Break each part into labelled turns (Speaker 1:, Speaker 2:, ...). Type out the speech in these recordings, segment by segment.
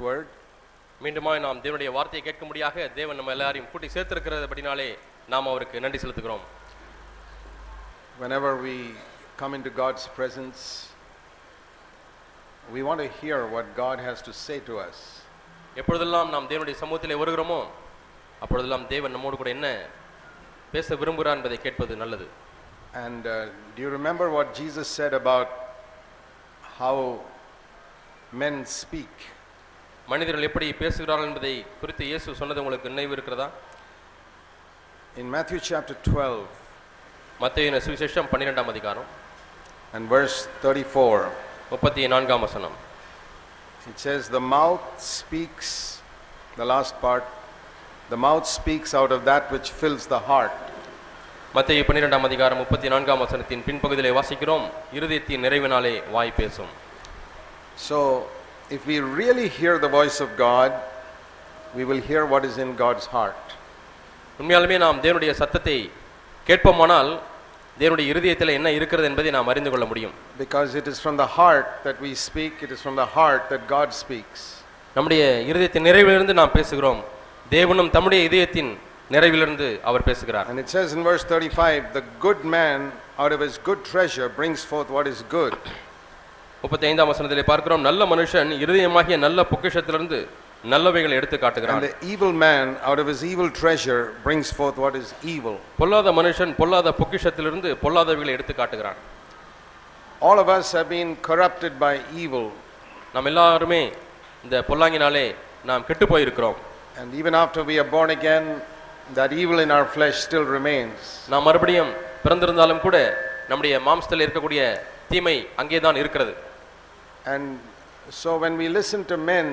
Speaker 1: word.
Speaker 2: மீண்டுமாய் நாம் தேவனுடைய வார்த்தையை கேட்கும்படியாக தேவன் நம்ம எல்லாரையும் கூட்டி சேர்த்திருக்கிறபடினாலே நாம் அவருக்கு நன்றி செலுத்துகிறோம்
Speaker 1: Whenever we come into God's presence, we want to hear what God has to say to us.
Speaker 2: எப்பொழுதெல்லாம் நாம் தேவனுடைய சமூகத்திலே வருகிறோமோ அப்பொழுதெல்லாம் தேவன் நம்மோடு கூட என்ன பேச விரும்புகிறார் என்பதை கேட்பது நல்லது
Speaker 1: And uh, do you remember what Jesus said about how men speak?
Speaker 2: மனிதர்கள் எப்படி பேசுகிறார்கள் என்பதை குறித்து இயேசு சொன்னது உங்களுக்கு நினைவு இருக்கிறதா
Speaker 1: In Matthew chapter 12
Speaker 2: மத்திய சுவிசேஷம் பன்னிரெண்டாம் அதிகாரம்
Speaker 1: and verse 34,
Speaker 2: முப்பத்தி நான்காம் வசனம்
Speaker 1: it says, The mouth speaks, the last part, the mouth speaks out of that which fills the heart.
Speaker 2: மத்திய பன்னிரெண்டாம் அதிகாரம் முப்பத்தி நான்காம் வசனத்தின் பின்பகுதியிலே வாசிக்கிறோம் இருதயத்தின் நிறைவினாலே வாய் பேசும்
Speaker 1: So, if we really hear the voice of God, we will hear what is in God's heart.
Speaker 2: உண்மையாலுமே நாம் தேவனுடைய சத்தத்தை கேட்போமானால் தேவனுடைய இருதயத்தில் என்ன இருக்கிறது என்பதை நாம் அறிந்து கொள்ள முடியும்
Speaker 1: Because it is from the heart that we speak, it is from the heart that God speaks.
Speaker 2: நம்முடைய இருதயத்தின் நிறைவிலிருந்து நாம் பேசுகிறோம் தேவனும் தம்முடைய இதயத்தின் நிறைவிலிருந்து அவர் பேசுகிறார்
Speaker 1: And it says in verse 35 the good man out of his good treasure brings forth what is good,
Speaker 2: முப்பத்தி ஐந்தாம் வசனத்திலே பார்க்கிறோம் நல்ல மனுஷன் இருதயமாகிய நல்ல பொக்கிஷத்திலிருந்து நல்லவைகளை எடுத்து
Speaker 1: and
Speaker 2: காட்டுகிறான்
Speaker 1: the evil man out of his evil treasure brings forth what is evil.
Speaker 2: பொல்லாத மனுஷன் பொல்லாத பொக்கிஷத்திலிருந்து பொல்லாதவைகளை எடுத்து காட்டுகிறான்
Speaker 1: All of us have been corrupted by evil,
Speaker 2: நாம் எல்லாருமே இந்த பொல்லாங்கினாலே நாம் கெட்டு போயிருக்கிறோம்
Speaker 1: and even after we are born again, that evil in our flesh still remains.
Speaker 2: நாம் மறுபடியும் பிறந்திருந்தாலும் கூட நம்முடைய மாம்சத்தில் இருக்கக்கூடிய தீமை அங்கேதான் இருக்கிறது
Speaker 1: And so when we listen to men,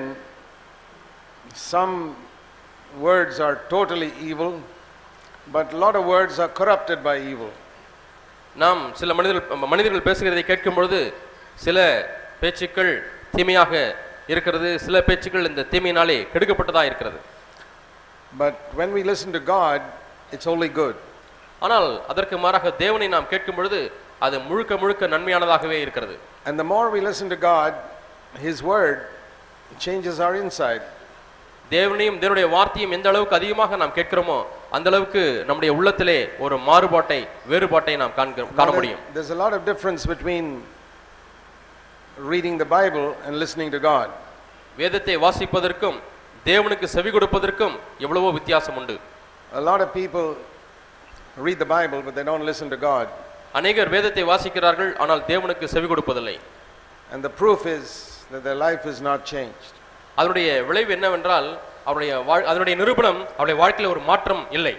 Speaker 1: some words are totally evil, but a lot of words are corrupted by evil.
Speaker 2: நாம் சில மனிதர்கள் மனிதர்கள் பேசுகிறதை கேட்கும் பொழுது சில பேச்சுக்கள் தீமையாக இருக்கிறது சில பேச்சுக்கள் இந்த தீமையினாலே கெடுக்கப்பட்டதா இருக்கிறது
Speaker 1: But when we listen to God, it's only good.
Speaker 2: ஆனால் அதற்கு மாறாக தேவனை நாம் கேட்கும் பொழுது அது முழுக்க முழுக்க நன்மையானதாகவே இருக்கிறது
Speaker 1: And the more we listen to God, His Word changes our inside.
Speaker 2: தேவனையும் தேவனுடைய வார்த்தையும் எந்த அளவுக்கு அதிகமாக நாம் கேட்கிறோமோ அந்த அளவுக்கு நம்முடைய உள்ளத்திலே ஒரு மாறுபாட்டை வேறுபாட்டை நாம் காண்கிறோம் காண
Speaker 1: Now,
Speaker 2: முடியும்
Speaker 1: there- there's a lot of difference between reading the Bible and listening to God.
Speaker 2: வேதத்தை வாசிப்பதற்கும் தேவனுக்கு செவி கொடுப்பதற்கும் எவ்வளவோ வித்தியாசம் உண்டு
Speaker 1: A lot of people read the Bible, but they don't listen to God.
Speaker 2: அநேகர் வேதத்தை வாசிக்கிறார்கள் ஆனால் தேவனுக்கு செவி கொடுப்பதில்லை
Speaker 1: And the proof is that their life is not changed.
Speaker 2: அதனுடைய விளைவு என்னவென்றால் அவருடைய வாழ் அதனுடைய நிரூபணம் அவருடைய வாழ்க்கையில் ஒரு மாற்றம் இல்லை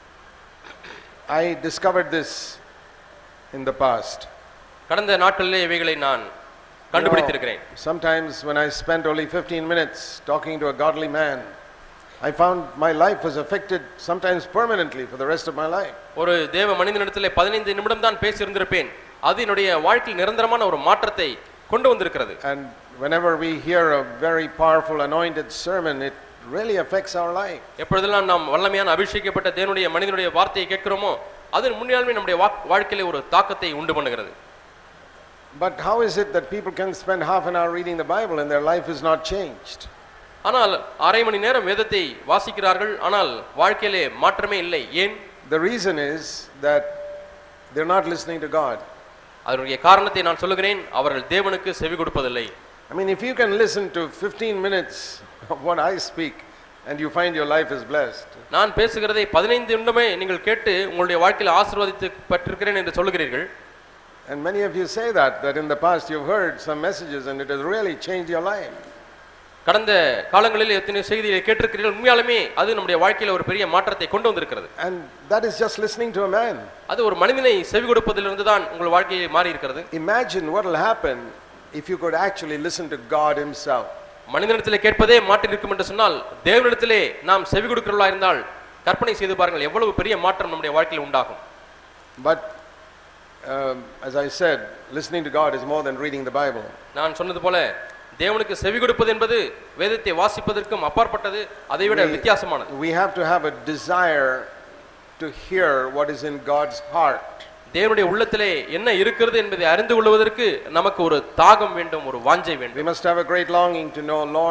Speaker 1: I discovered this in the past.
Speaker 2: கடந்த நாட்களிலே இவைகளை நான்
Speaker 1: You know,
Speaker 2: கண்டுபிடித்திருக்கிறேன்
Speaker 1: sometimes when I spent only 15 minutes talking to a godly man, I found my life was affected sometimes permanently for the rest of my life.
Speaker 2: ஒரு தேவ மனிதனிடத்திலே பதினைந்து நிமிடம் தான் பேசியிருந்திருப்பேன் அது என்னுடைய வாழ்க்கையில் நிரந்தரமான ஒரு மாற்றத்தை கொண்டு வந்திருக்கிறது
Speaker 1: And whenever we hear a very powerful anointed sermon, it really affects our life.
Speaker 2: எப்பொழுதெல்லாம் நாம் வல்லமையான அபிஷேகிக்கப்பட்ட தேவனுடைய மனிதனுடைய வார்த்தையை கேட்கிறோமோ அது முன்னியாலுமே நம்முடைய வா- வாழ்க்கையிலே ஒரு தாக்கத்தை உண்டு பண்ணுகிறது
Speaker 1: But how is it that people can spend half an hour reading the Bible and their life is not changed?
Speaker 2: ஆனால் அரை மணி நேரம் வேதத்தை வாசிக்கிறார்கள் ஆனால் வாழ்க்கையிலே மாற்றமே இல்லை ஏன்
Speaker 1: The reason is that they're not listening to God.
Speaker 2: அதனுடைய காரணத்தை நான் சொல்லுகிறேன் அவர்கள் தேவனுக்கு செவி கொடுப்பதில்லை
Speaker 1: I mean, if you can listen to 15 minutes of what I speak and you find your life is blessed,
Speaker 2: நான் பேசுகிறதை பதினைந்து நிமிடமே நீங்கள் கேட்டு உங்களுடைய வாழ்க்கையில் ஆசீர்வதித்து பட்டிருக்கிறேன் என்று சொல்லுகிறீர்கள்
Speaker 1: and many of you say that, that in the past you've heard some messages and it has really changed your life.
Speaker 2: கடந்த காலங்களில் எத்தனை செய்தியை கேட்டிருக்கிறீர்கள் உண்மையாலுமே அது நம்முடைய வாழ்க்கையில் ஒரு பெரிய மாற்றத்தை கொண்டு வந்திருக்கிறது
Speaker 1: And that is just listening to a man.
Speaker 2: அது ஒரு மனிதனை செவி கொடுப்பதிலிருந்து தான் உங்கள் வாழ்க்கையை மாறி இருக்கிறது
Speaker 1: Imagine what will happen if you could actually listen to God Himself.
Speaker 2: மனிதனிடத்திலே கேட்பதே மாற்றிருக்கும் என்று சொன்னால் தேவனிடத்திலே நாம் செவி கொடுக்கிறவர்களா இருந்தால் கற்பனை செய்து பாருங்கள் எவ்வளவு பெரிய மாற்றம் நம்முடைய வாழ்க்கையில் உண்டாகும்
Speaker 1: But um, as I said, listening to God is more than reading the Bible.
Speaker 2: நான் சொன்னது போல தேவனுக்கு செவி கொடுப்பது என்பது வேதத்தை வாசிப்பதற்கும் அப்பாற்பட்டது அதைவிட
Speaker 1: We-
Speaker 2: வித்தியாசமானது
Speaker 1: We have to have a desire to hear what is in God's heart.
Speaker 2: தேவனுடைய உள்ளத்திலே என்ன இருக்கிறது என்பதை அறிந்து கொள்வதற்கு நமக்கு ஒரு தாகம் வேண்டும் ஒரு வாஞ்சை வேண்டும்
Speaker 1: We must have a great longing to know, Lord,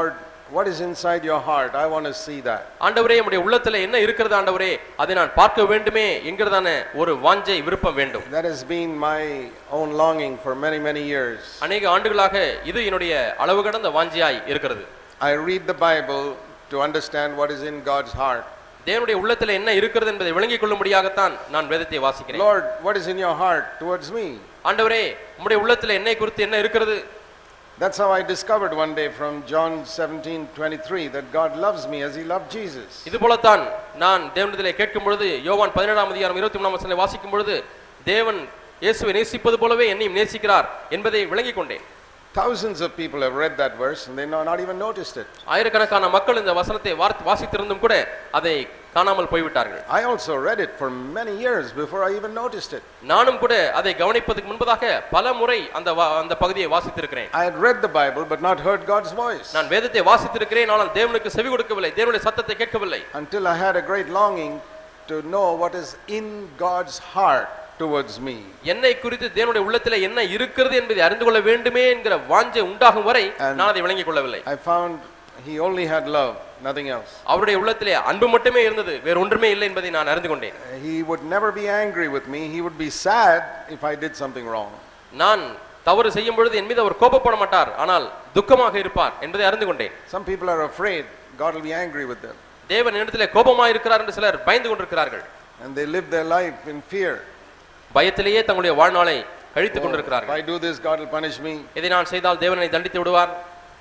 Speaker 1: what is inside your heart? I want to see that.
Speaker 2: ஆண்டவரே நம்முடைய உள்ளத்துல என்ன இருக்கிறது ஆண்டவரே அதை நான் பார்க்க வேண்டுமே என்கிறதான ஒரு வாஞ்சை விருப்பம் வேண்டும்
Speaker 1: That has been my own longing for many, many years.
Speaker 2: அநேக ஆண்டுகளாக இது என்னுடைய அளவு கடந்த வாஞ்சியாய் இருக்கிறது
Speaker 1: I read the Bible to understand what is in God's heart.
Speaker 2: தேவனுடைய உள்ளத்துல என்ன இருக்கிறது என்பதை விளங்கிக் கொள்ளும்படியாகத்தான் நான் வேதத்தை வாசிக்கிறேன்
Speaker 1: Lord, what is in your heart towards me?
Speaker 2: ஆண்டவரே உம்முடைய உள்ளத்துல என்னை குறித்து என்ன இருக்கிறது
Speaker 1: That's how I discovered one day from John 17 23 that God loves me as He loved Jesus.
Speaker 2: இது போலத்தான் நான் தேவனிடத்திலே கேட்கும் பொழுது யோவான் பதினேழாம் அதிகாரம் இருபத்தி மூணாம் வசனத்தை வாசிக்கும் பொழுது தேவன் இயேசுவை நேசிப்பது போலவே என்னையும் நேசிக்கிறார் என்பதை விளங்கிக் கொண்டேன்
Speaker 1: Thousands of people have read that verse and they not, not even noticed it.
Speaker 2: ஆயிரக்கணக்கான மக்கள் இந்த வசனத்தை வார்த்- வாசித்திருந்தும் கூட அதை காணாமல் போய்விட்டார்கள்
Speaker 1: I also read it for many years before I even noticed it.
Speaker 2: நானும் கூட அதை கவனிப்பதற்கு முன்பதாக பல முறை அந்த வா- அந்த பகுதியை வாசித்திருக்கிறேன்
Speaker 1: I had read the Bible but not heard God's voice
Speaker 2: நான் வேதத்தை வாசித்திருக்கிறேன் ஆனால் தேவனுக்கு செவி கொடுக்கவில்லை தேவனுடைய சத்தத்தை கேட்கவில்லை
Speaker 1: until I had a great longing to know what is in God's heart towards me.
Speaker 2: என்னை குறித்து தேவனுடைய உள்ளத்துல என்ன இருக்கிறது என்பதை அறிந்து கொள்ள வேண்டுமே என்கிற வாஞ்சை உண்டாகும் வரை
Speaker 1: And-
Speaker 2: நான் அதை விளங்கிக் கொள்ளவில்லை
Speaker 1: I found He only had love, nothing else.
Speaker 2: அவருடைய உள்ளத்திலே அன்பு மட்டுமே இருந்தது வேறு ஒன்றுமே இல்லை என்பதை நான் அறிந்து கொண்டேன்
Speaker 1: He would never be angry with me. He would be sad if I did something wrong.
Speaker 2: நான் தவறு செய்யும் பொழுது என் மீது அவர் கோபப்பட மாட்டார் ஆனால் துக்கமாக இருப்பார் என்பதை அறிந்து கொண்டேன்
Speaker 1: Some people are afraid God will be angry with them.
Speaker 2: தேவன் இடத்திலே கோபமாக இருக்கிறார் என்று சிலர் பயந்து கொண்டிருக்கிறார்கள்
Speaker 1: And they live their life in fear.
Speaker 2: பயத்திலேயே தங்களுடைய வாழ்நாளை கழித்துக்
Speaker 1: If
Speaker 2: கொண்டிருக்கிறார்கள்
Speaker 1: I do this, God will punish me.
Speaker 2: இதை நான் செய்தால் தேவனை தண்டித்து விடுவார்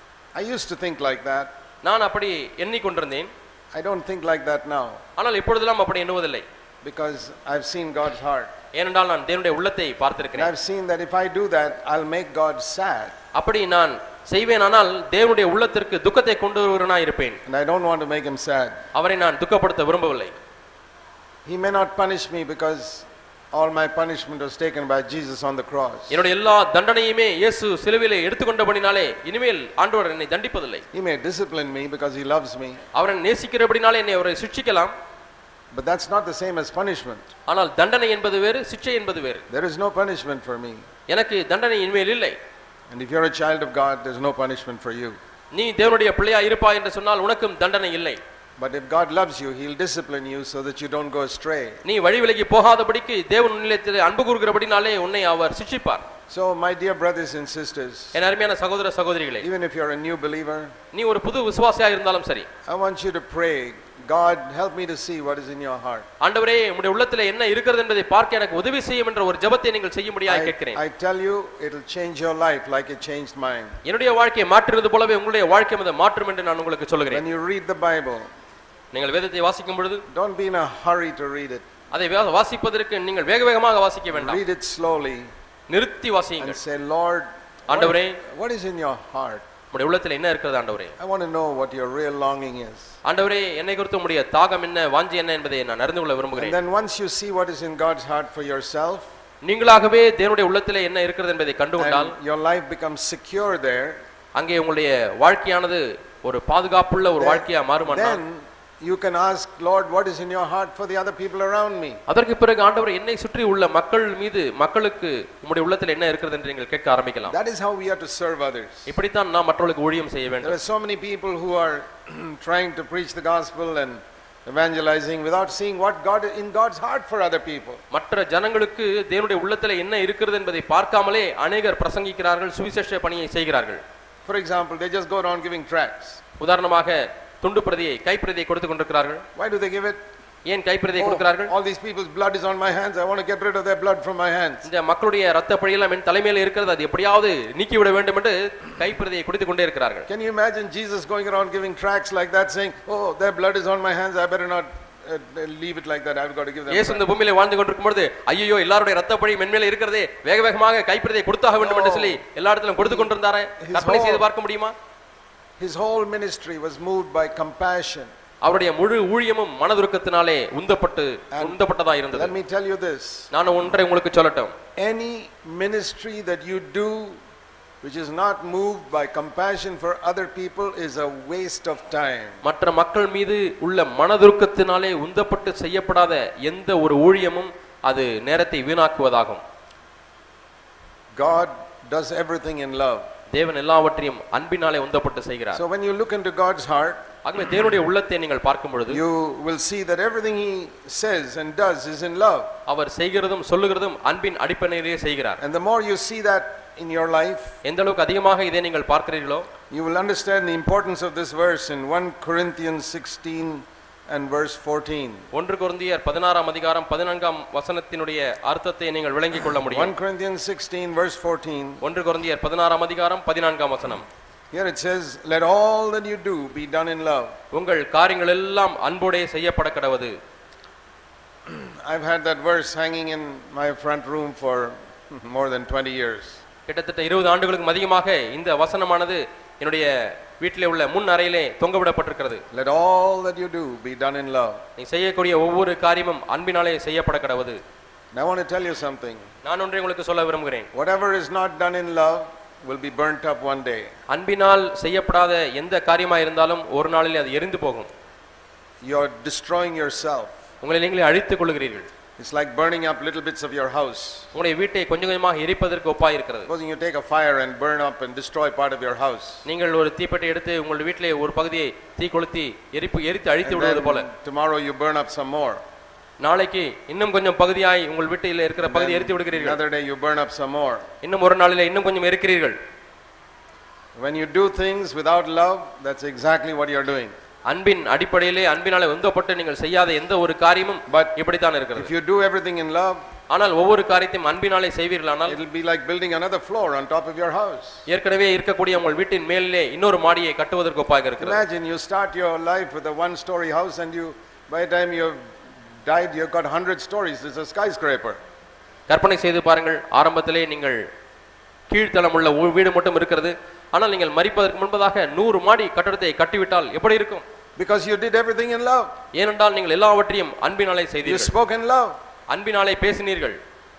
Speaker 1: I used to think like that.
Speaker 2: நான் அப்படி எண்ணிக்கொண்டிருந்தேன்
Speaker 1: I don't think like that now
Speaker 2: ஆனால் இப்பொழுதெல்லாம் அப்படி எண்ணுவதில்லை
Speaker 1: because I've seen God's heart.
Speaker 2: ஏனென்றால் நான் தேவனுடைய உள்ளத்தை
Speaker 1: And
Speaker 2: பார்த்திருக்கிறேன்
Speaker 1: I've seen that if I do that, I'll make God sad.
Speaker 2: அப்படி நான் செய்வேனானால் தேவனுடைய உள்ளத்திற்கு துக்கத்தை கொண்டு வருவனாய் இருப்பேன்
Speaker 1: And I don't want to make him sad.
Speaker 2: அவரை நான் துக்கப்படுத்த விரும்பவில்லை
Speaker 1: He may not punish me because all my punishment was taken by Jesus on the cross.
Speaker 2: என்னுடைய எல்லா தண்டனையுமே இயேசு சிலுவையிலே எடுத்துக்கொண்டபடினாலே இனிமேல் ஆண்டவர் என்னை தண்டிப்பதில்லை
Speaker 1: He may discipline me because he loves me,
Speaker 2: அவரை நேசிக்கிறபடினாலே என்னை அவரை சிக்ஷிக்கலாம்
Speaker 1: but that's not the same as punishment.
Speaker 2: ஆனால் தண்டனை என்பது வேறு சிக்ஷை என்பது வேறு
Speaker 1: There is no punishment for me.
Speaker 2: எனக்கு தண்டனை இனிமேல் இல்லை
Speaker 1: And if you're a child of God, there's no punishment for you.
Speaker 2: நீ தேவனுடைய பிள்ளையா இருப்பாய் என்று சொன்னால் உனக்கும் தண்டனை இல்லை
Speaker 1: But if God loves you, he'll discipline you so that you don't go astray.
Speaker 2: நீ வழி விலகி போகாதபடிக்கு தேவன் உன்னிடத்தில் அன்பு கூறுகிறபடினாலே உன்னை அவர் சிக்ஷிப்பார்
Speaker 1: So, my dear brothers and sisters,
Speaker 2: என் அருமையான சகோதர சகோதரிகளே
Speaker 1: even if you're a new believer,
Speaker 2: நீ ஒரு புது விசுவாசியா இருந்தாலும் சரி
Speaker 1: I want you to pray, God, help me to see what is in your heart.
Speaker 2: ஆண்டவரே உம்முடைய உள்ளத்துல என்ன இருக்கிறது என்பதை பார்க்க எனக்கு உதவி செய்யும் என்ற ஒரு ஜெபத்தை நீங்கள் செய்யும்படியாக
Speaker 1: I,
Speaker 2: கேட்கிறேன்
Speaker 1: I tell you, it'll change your life like it changed mine.
Speaker 2: என்னுடைய வாழ்க்கையை மாற்றுவது போலவே உங்களுடைய வாழ்க்கை அதை மாற்றும் என்று நான் உங்களுக்கு சொல்லுகிறேன்
Speaker 1: When you read the Bible,
Speaker 2: நீங்கள் வேதத்தை வாசிக்கும் பொழுது
Speaker 1: don't be in a hurry to read it.
Speaker 2: அதை வே- வாசிப்பதற்கு நீங்கள் வேக வேகமாக வாசிக்க வேண்டாம்
Speaker 1: Read it slowly
Speaker 2: நிறுத்தி
Speaker 1: and
Speaker 2: வாசியுங்கள்
Speaker 1: say, Lord, what,
Speaker 2: ஆண்டவரே
Speaker 1: what is in your heart?
Speaker 2: உங்களுடைய உள்ளத்துல என்ன இருக்கிறது ஆண்டவரே
Speaker 1: I want to know what your real longing is.
Speaker 2: ஆண்டவரே என்னை குறித்து உங்களுடைய தாகம் என்ன வாஞ்சி என்ன என்பதை நான் அறிந்து கொள்ள
Speaker 1: And
Speaker 2: விரும்புகிறேன்
Speaker 1: then once you see what is in God's heart for yourself,
Speaker 2: நீங்களாகவே தேவனுடைய உள்ளத்திலே என்ன இருக்கிறது என்பதை கண்டுகொண்டால்
Speaker 1: and your life becomes secure there,
Speaker 2: அங்கே உங்களுடைய வாழ்க்கையானது ஒரு பாதுகாப்புள்ள ஒரு வாழ்க்கையா மாறுமானால்
Speaker 1: then you can ask, Lord, what is in your heart for the other people around me?
Speaker 2: அதற்கு பிறகு ஆண்டவர் என்னை சுற்றி உள்ள மக்கள் மீது மக்களுக்கு உங்களுடைய உள்ளத்தில் என்ன இருக்கிறது என்று நீங்கள் கேட்க ஆரம்பிக்கலாம்
Speaker 1: That is how we are to serve others.
Speaker 2: இப்படித்தான் நாம் மற்றவர்களுக்கு ஊழியம் செய்ய
Speaker 1: There
Speaker 2: வேண்டும்
Speaker 1: are so many people who are trying to preach the gospel and evangelizing without seeing what God in God's heart for other people.
Speaker 2: மற்ற ஜனங்களுக்கு தேவனுடைய உள்ளத்துல என்ன இருக்கிறது என்பதை பார்க்காமலே அநேகர் பிரசங்கிக்கிறார்கள் சுவிசேஷ பணியை செய்கிறார்கள்
Speaker 1: For example, they just go around giving tracts.
Speaker 2: உதாரணமாக துண்டு பிரதியை கைப்பிரதியை கொடுத்து கொண்டிருக்கிறார்கள்
Speaker 1: Why do they give it?
Speaker 2: ஏன் கைப்பிரதியை
Speaker 1: Oh,
Speaker 2: கொடுக்கிறார்கள்
Speaker 1: all these people's blood is on my hands. I want to get rid of their blood from my hands.
Speaker 2: இந்த மக்களுடைய ரத்த பழியெல்லாம் என் தலைமையில இருக்கிறது அது எப்படியாவது நீக்கிவிட வேண்டும் என்று கைப்பிரதியை குடித்து கொண்டே இருக்கிறார்கள்
Speaker 1: Can you imagine Jesus going around giving tracts like that, saying, "Oh, their blood is on my hands. I better not uh, leave it like that. I've got to give them."
Speaker 2: இயேசு இந்த பூமியில வாழ்ந்து கொண்டிருக்கும் பொழுது ஐயோ எல்லாருடைய ரத்த பழி மென்மேல இருக்கிறதே வேக வேகமாக கைப்பிரதியை கொடுத்தாக வேண்டும் என்று சொல்லி எல்லா இடத்திலும் கொடுத்து கொண்டிருந்தாரே
Speaker 1: His
Speaker 2: கற்பனை
Speaker 1: whole-
Speaker 2: செய்து பார்க்க முடியுமா
Speaker 1: His whole ministry was moved by compassion.
Speaker 2: அவருடைய முழு ஊழியமும் மனதுருக்கத்தினாலே உந்தப்பட்டு உந்தப்பட்டதா இருந்தது
Speaker 1: Let me tell you this:
Speaker 2: நான் ஒன்றை உங்களுக்கு சொல்லட்டும்
Speaker 1: any ministry that you do which is not moved by compassion for other people is a waste of time.
Speaker 2: மற்ற மக்கள் மீது உள்ள மனதுருக்கத்தினாலே உந்தப்பட்டு செய்யப்படாத எந்த ஒரு ஊழியமும் அது நேரத்தை வீணாக்குவதாகும்
Speaker 1: God does everything in love.
Speaker 2: தேவன் எல்லாவற்றையும் அன்பினாலே உந்தப்பட்டு செய்கிறார்
Speaker 1: So when you look into God's heart,
Speaker 2: ஆகவே தேவனுடைய உள்ளத்தை நீங்கள் பார்க்கும் பொழுது
Speaker 1: you will see that everything He says and does is in love.
Speaker 2: அவர் செய்கிறதும் சொல்லுகிறதும் அன்பின் அடிப்படையிலேயே செய்கிறார்
Speaker 1: And the more you see that in your life,
Speaker 2: எந்த அளவுக்கு அதிகமாக இதை நீங்கள் பார்க்கிறீர்களோ
Speaker 1: you will understand the importance of this verse in 1 Corinthians 16 and verse 14.
Speaker 2: ஒன்று குருந்தியர் பதினாறாம் அதிகாரம் பதினான்காம் வசனத்தினுடைய அர்த்தத்தை நீங்கள் விளங்கிக் கொள்ள
Speaker 1: 1
Speaker 2: முடியும்
Speaker 1: Corinthians 16, verse 14.
Speaker 2: ஒன்று குருந்தியர் பதினாறாம் அதிகாரம் பதினான்காம் வசனம்
Speaker 1: Here it says, Let all that you do be done in love.
Speaker 2: உங்கள் காரியங்கள் எல்லாம் அன்போடே செய்யப்பட கடவது
Speaker 1: I've had that verse hanging in my front room for more than 20 years.
Speaker 2: கிட்டத்தட்ட இருபது ஆண்டுகளுக்கும் அதிகமாக இந்த வசனமானது என்னுடைய வீட்டிலே உள்ள முன் அறையிலே தொங்கவிடப்பட்டிருக்கிறது
Speaker 1: Let all that you do be done in love.
Speaker 2: நீ செய்யக்கூடிய ஒவ்வொரு காரியமும் அன்பினாலே செய்யப்பட கடவது
Speaker 1: Now I want to tell you something.
Speaker 2: நான் ஒன்றை உங்களுக்கு சொல்ல விரும்புகிறேன்
Speaker 1: Whatever is not done in love will be burnt up one day.
Speaker 2: அன்பினால் செய்யப்படாத எந்த காரியமா இருந்தாலும் ஒரு நாளில் அது எரிந்து போகும்
Speaker 1: You're destroying yourself.
Speaker 2: உங்களை நீங்களே அழித்துக் கொள்கிறீர்கள்
Speaker 1: It's like burning up little bits of your house.
Speaker 2: உங்களுடைய வீட்டை கொஞ்சம் கொஞ்சமாக எரிப்பதற்கு ஒப்பாய் இருக்கிறது
Speaker 1: Supposing you take a fire and burn up and destroy part of your house.
Speaker 2: நீங்கள் ஒரு தீப்பெட்டி எடுத்து உங்களுடைய வீட்டிலே ஒரு பகுதியை தீ கொளுத்தி எரிப்பு எரித்து அழித்து
Speaker 1: And
Speaker 2: விடுவது போல
Speaker 1: then tomorrow you burn up some more.
Speaker 2: நாளைக்கு இன்னும் கொஞ்சம் பகுதியாய் உங்கள் வீட்டில் இருக்கிற பகுதி எரித்து விடுகிறீர்கள்
Speaker 1: Another day you burn up some more.
Speaker 2: இன்னும் ஒரு நாளிலே இன்னும் கொஞ்சம் எரிக்கிறீர்கள்
Speaker 1: When you do things without love, that's exactly what you're doing.
Speaker 2: அன்பின் அடிப்படையிலே அன்பினாலே உந்தப்பட்டு நீங்கள் செய்யாத எந்த ஒரு காரியமும்
Speaker 1: But
Speaker 2: இப்படித்தான் இருக்கிறது
Speaker 1: If you do everything in love,
Speaker 2: ஆனால் ஒவ்வொரு காரியத்தையும் அன்பினாலே செய்வீர்களானால்
Speaker 1: it'll be like building another floor on top of your house.
Speaker 2: ஏற்கனவே இருக்கக்கூடிய உங்கள் வீட்டின் மேலிலே இன்னொரு மாடியை கட்டுவதற்கு ஒப்பாக இருக்கிறது
Speaker 1: Imagine you start your life with a one story house and you, by the time you've died, you've got 100 stories. It's a skyscraper.
Speaker 2: கற்பனை செய்து பாருங்கள் ஆரம்பத்திலே நீங்கள் கீழ்த்தளம் உள்ள ஒரு வீடு மட்டும் இருக்கிறது ஆனால் நீங்கள் மறிப்பதற்கு முன்பதாக நூறு மாடி கட்டடத்தை கட்டிவிட்டால் எப்படி இருக்கும்
Speaker 1: Because you did everything in love.
Speaker 2: ஏனென்றால் நீங்கள் எல்லாவற்றையும் அன்பினாலே
Speaker 1: You
Speaker 2: செய்தீர்கள்
Speaker 1: spoke in love.
Speaker 2: அன்பினாலே பேசினீர்கள்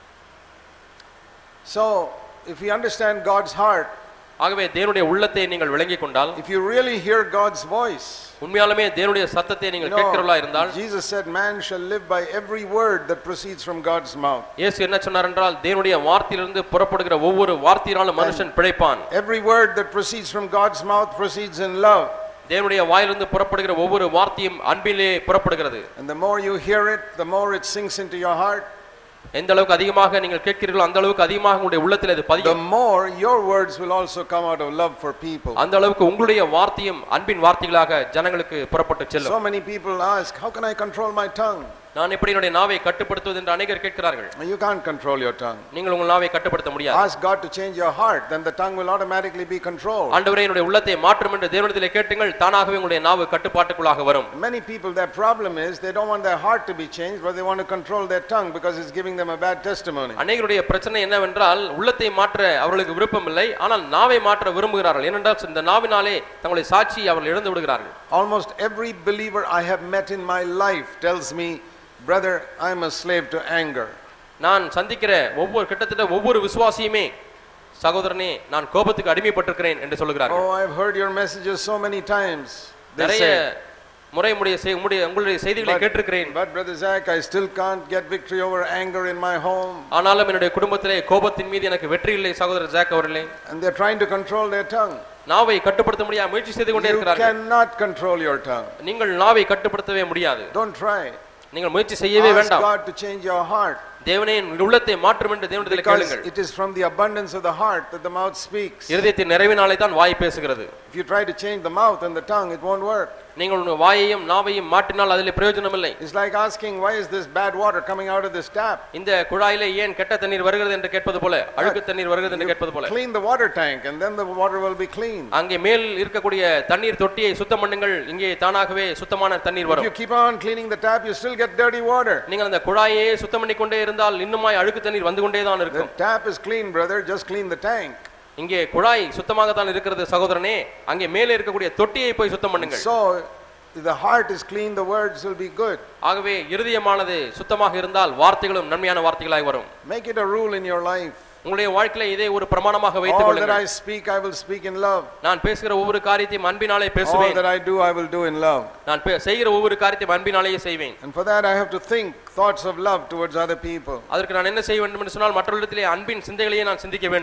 Speaker 1: So, if you understand God's heart,
Speaker 2: ஆகவே தேவனுடைய உள்ளத்தை நீங்கள் விளங்கிக் கொண்டால்
Speaker 1: if you really hear God's voice,
Speaker 2: உண்மையாலுமே தேவனுடைய சத்தத்தை
Speaker 1: you
Speaker 2: நீங்கள் கேட்கிறவர்களா
Speaker 1: know,
Speaker 2: இருந்தால்
Speaker 1: Jesus said, Man shall live by every word that proceeds from God's mouth.
Speaker 2: இயேசு என்ன சொன்னார் என்றால் தேவனுடைய வார்த்தையிலிருந்து புறப்படுகிற ஒவ்வொரு வார்த்தையினாலும் மனுஷன் பிழைப்பான்
Speaker 1: Every word that proceeds from God's mouth proceeds in love.
Speaker 2: தேவனுடைய வாயிலிருந்து புறப்படுகிற ஒவ்வொரு வார்த்தையும் அன்பிலே புறப்படுகிறது
Speaker 1: And the more you hear it, the more it sinks into your heart.
Speaker 2: எந்த அளவுக்கு அதிகமாக நீங்கள் கேட்கிறீர்களோ அந்த அளவுக்கு அதிகமாக உங்களுடைய உள்ளத்தில் அது
Speaker 1: The
Speaker 2: பதியும்
Speaker 1: more your words will also come out of love for people.
Speaker 2: அந்த அளவுக்கு உங்களுடைய வார்த்தையும் அன்பின் வார்த்தைகளாக ஜனங்களுக்கு புறப்பட்டு செல்லும்
Speaker 1: So many people ask, How can I control my tongue?
Speaker 2: நான் எப்படி என்னுடைய நாவை கட்டுப்படுத்துவது என்று அநேகர் கேட்கிறார்கள்
Speaker 1: You can't control your tongue.
Speaker 2: நீங்கள் உங்கள் நாவை கட்டுப்படுத்த முடியாது
Speaker 1: Ask God to change your heart, then the tongue will automatically be controlled.
Speaker 2: ஆண்டவரே என்னுடைய உள்ளத்தை மாற்றும் என்று தேவனிடத்திலே கேட்டுங்கள் தானாகவே உங்களுடைய நாவு கட்டுப்பாட்டுக்குள்ளாக வரும்
Speaker 1: Many people, their problem is they don't want their heart to be changed, but they want to control their tongue because it's giving them a bad testimony.
Speaker 2: அநேகருடைய பிரச்சனை என்னவென்றால் உள்ளத்தை மாற்ற அவர்களுக்கு விருப்பம் இல்லை ஆனால் நாவை மாற்ற விரும்புகிறார்கள் ஏனென்றால் இந்த நாவினாலே தங்களுடைய சாட்சி அவர்கள் இழந்து விடுகிறார்கள்
Speaker 1: Almost every believer I have met in my life tells me, Brother, I'm a slave to anger.
Speaker 2: நான் சந்திக்கிற ஒவ்வொரு கிட்டத்தட்ட ஒவ்வொரு விசுவாசியுமே சகோதரனே நான் கோபத்துக்கு அடிமைப்பட்டிருக்கிறேன் என்று சொல்லுகிறார்கள்
Speaker 1: Oh, I've heard your messages so many times. They
Speaker 2: நிறைய
Speaker 1: say,
Speaker 2: முறை முடிய செய்- உம்முடைய உங்களுடைய செய்திகளை
Speaker 1: But-
Speaker 2: கேட்டிருக்கிறேன்
Speaker 1: But Brother Zach, I still can't get victory over anger in my home.
Speaker 2: ஆனாலும் என்னுடைய குடும்பத்திலே கோபத்தின் மீது எனக்கு வெற்றி இல்லை சகோதரர் ஜாக் அவர்களே
Speaker 1: And they're trying to control their tongue.
Speaker 2: நாவை கட்டுப்படுத்த முடியாத முயற்சி செய்து கொண்டே
Speaker 1: You
Speaker 2: இருக்கிறார்கள்
Speaker 1: cannot control your tongue.
Speaker 2: நீங்கள் நாவை கட்டுப்படுத்தவே முடியாது
Speaker 1: Don't try.
Speaker 2: நீங்கள் முயற்சி செய்யவே
Speaker 1: Ask
Speaker 2: வேண்டாம்
Speaker 1: God to change your heart.
Speaker 2: தேவனே என் உள்ளத்தை மாற்றும் என்று தேவனிடத்தில்
Speaker 1: Because
Speaker 2: கேளுங்கள்
Speaker 1: it is from the abundance of the heart that the mouth speaks.
Speaker 2: இருதயத்தின் நிறைவினாலே தான் வாய் பேசுகிறது
Speaker 1: If you try to change the mouth and the tongue, it won't work.
Speaker 2: நீங்கள் உங்கள் வாயையும் நாவையும் மாற்றினால் அதில் பிரயோஜனம் இல்லை
Speaker 1: It's like asking, why is this bad water coming out of this tap?
Speaker 2: இந்த குழாயிலே ஏன் கெட்ட தண்ணீர் வருகிறது என்று கேட்பது போல அழுக்கு தண்ணீர் வருகிறது என்று கேட்பது போல
Speaker 1: Clean the water tank and then the water will be clean.
Speaker 2: அங்கே மேல் இருக்கக்கூடிய தண்ணீர் தொட்டியை சுத்தம் பண்ணுங்கள் இங்கே தானாகவே சுத்தமான தண்ணீர்
Speaker 1: If
Speaker 2: வரும்
Speaker 1: you keep on cleaning the tap, you still get dirty water.
Speaker 2: நீங்கள் அந்த குழாயை சுத்தம் பண்ணி கொண்டே இருந்தால் இன்னுமாய் அழுக்கு தண்ணீர் வந்து கொண்டே தான்
Speaker 1: The
Speaker 2: இருக்கும்
Speaker 1: tap is clean, brother. Just clean the tank.
Speaker 2: இங்கே குழாய் சுத்தமாகத்தான் இருக்கிறது சகோதரனே அங்கே மேலே இருக்கக்கூடிய தொட்டியை போய் சுத்தம் பண்ணுங்கள்
Speaker 1: So, if the heart is clean, the words will be good.
Speaker 2: ஆகவே இருதயமானது சுத்தமாக இருந்தால் வார்த்தைகளும் நன்மையான வார்த்தைகளாய் வரும்
Speaker 1: Make it a rule in your life.
Speaker 2: உங்களுடைய வாழ்க்கையில இதை ஒரு பிரமாணமாக வைத்துக்
Speaker 1: All that
Speaker 2: கொள்ளுங்கள்
Speaker 1: I speak, I will speak in love.
Speaker 2: நான் பேசுகிற ஒவ்வொரு காரியத்தையும் அன்பினாலே
Speaker 1: All
Speaker 2: பேசுவேன்
Speaker 1: that I do, I will do in love.
Speaker 2: நான் பே- செய்கிற ஒவ்வொரு காரியத்தையும் அன்பினாலேயே செய்வேன்
Speaker 1: And for that, I have to think thoughts of love towards other people.
Speaker 2: அதற்கு நான் என்ன செய்ய வேண்டும் என்று சொன்னால் மற்றவர்களிடத்திலே அன்பின் சிந்தைகளையே நான் சிந்திக்க வேண்டும்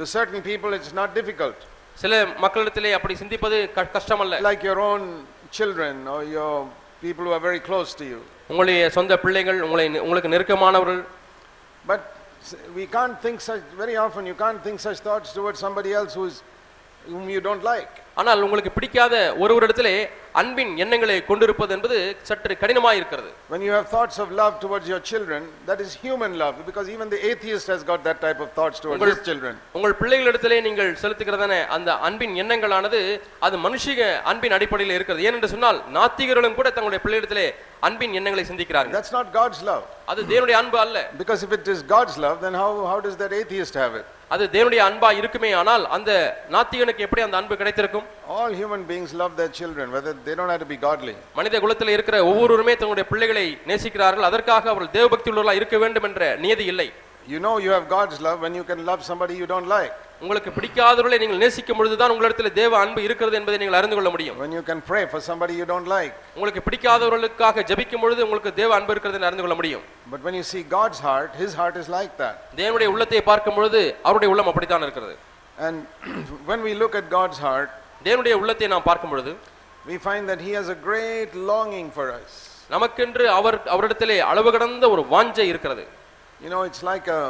Speaker 1: To certain people, it's not difficult.
Speaker 2: சில மக்களிடத்திலே அப்படி சிந்திப்பது க- கஷ்டமல்ல
Speaker 1: Like your own children or your people who are very close to you.
Speaker 2: உங்களுடைய சொந்த பிள்ளைகள் உங்களை உங்களுக்கு நெருக்கமானவர்கள்
Speaker 1: But s- we can't think such, very often you can't think such thoughts towards somebody else who's, whom you don't like.
Speaker 2: ஆனால் உங்களுக்கு பிடிக்காத ஒருவரிடத்திலே அன்பின் எண்ணங்களை கொண்டிருப்பது என்பது சற்று கடினமாய் இருக்கிறது
Speaker 1: When you have thoughts of love towards your children, that is human love because even the atheist has got that type of thoughts towards
Speaker 2: Ungal-
Speaker 1: his children.
Speaker 2: உங்கள் பிள்ளைகளிடத்திலே நீங்கள் செலுத்துகிறதான அந்த அன்பின் எண்ணங்களானது அது மனுஷிக அன்பின் அடிப்படையில் இருக்கிறது ஏனென்று சொன்னால் நாத்திகர்களும் கூட தங்களுடைய பிள்ளைகளிடத்திலே அன்பின் எண்ணங்களை சிந்திக்கிறார்கள்
Speaker 1: That's not God's love.
Speaker 2: அது தேவனுடைய அன்பு அல்ல
Speaker 1: Because if it is God's love, then how, how does that atheist have it?
Speaker 2: அது தேவனுடைய அன்பா இருக்குமே ஆனால் அந்த நாத்திகனுக்கு எப்படி அந்த அன்பு கிடைத்திருக்கும்
Speaker 1: All human beings love their children, whether they don't have to be godly.
Speaker 2: மனித குலத்தில் இருக்கிற ஒவ்வொருவருமே தங்களுடைய பிள்ளைகளை நேசிக்கிறார்கள் அதற்காக அவர்கள் தேவபக்தி உள்ளவர்களாக இருக்க வேண்டும் என்ற நியதி இல்லை
Speaker 1: You know you have God's love when you can love somebody you don't like.
Speaker 2: உங்களுக்கு பிடிக்காதவர்களை நீங்கள் நேசிக்கும் பொழுதுதான் உங்களிடத்தில் தேவ அன்பு இருக்கிறது என்பதை நீங்கள் அறிந்து கொள்ள முடியும்
Speaker 1: When you can pray for somebody you don't like.
Speaker 2: உங்களுக்கு பிடிக்காதவர்களுக்காக ஜெபிக்கும் பொழுது உங்களுக்கு தேவ அன்பு இருக்கிறது என்று அறிந்து கொள்ள முடியும்
Speaker 1: But when you see God's heart, His heart is like that.
Speaker 2: தேவனுடைய உள்ளத்தை பார்க்கும் பொழுது அவருடைய உள்ளம் அப்படித்தான் இருக்கிறது
Speaker 1: And when we look at God's heart,
Speaker 2: தேவனுடைய உள்ளத்தை நாம் பார்க்கும் பொழுது
Speaker 1: we find that He has a great longing for us.
Speaker 2: நமக்கென்று அவர் அவரிடத்திலே அளவு கடந்த ஒரு வாஞ்சை இருக்கிறது
Speaker 1: You know, it's like a,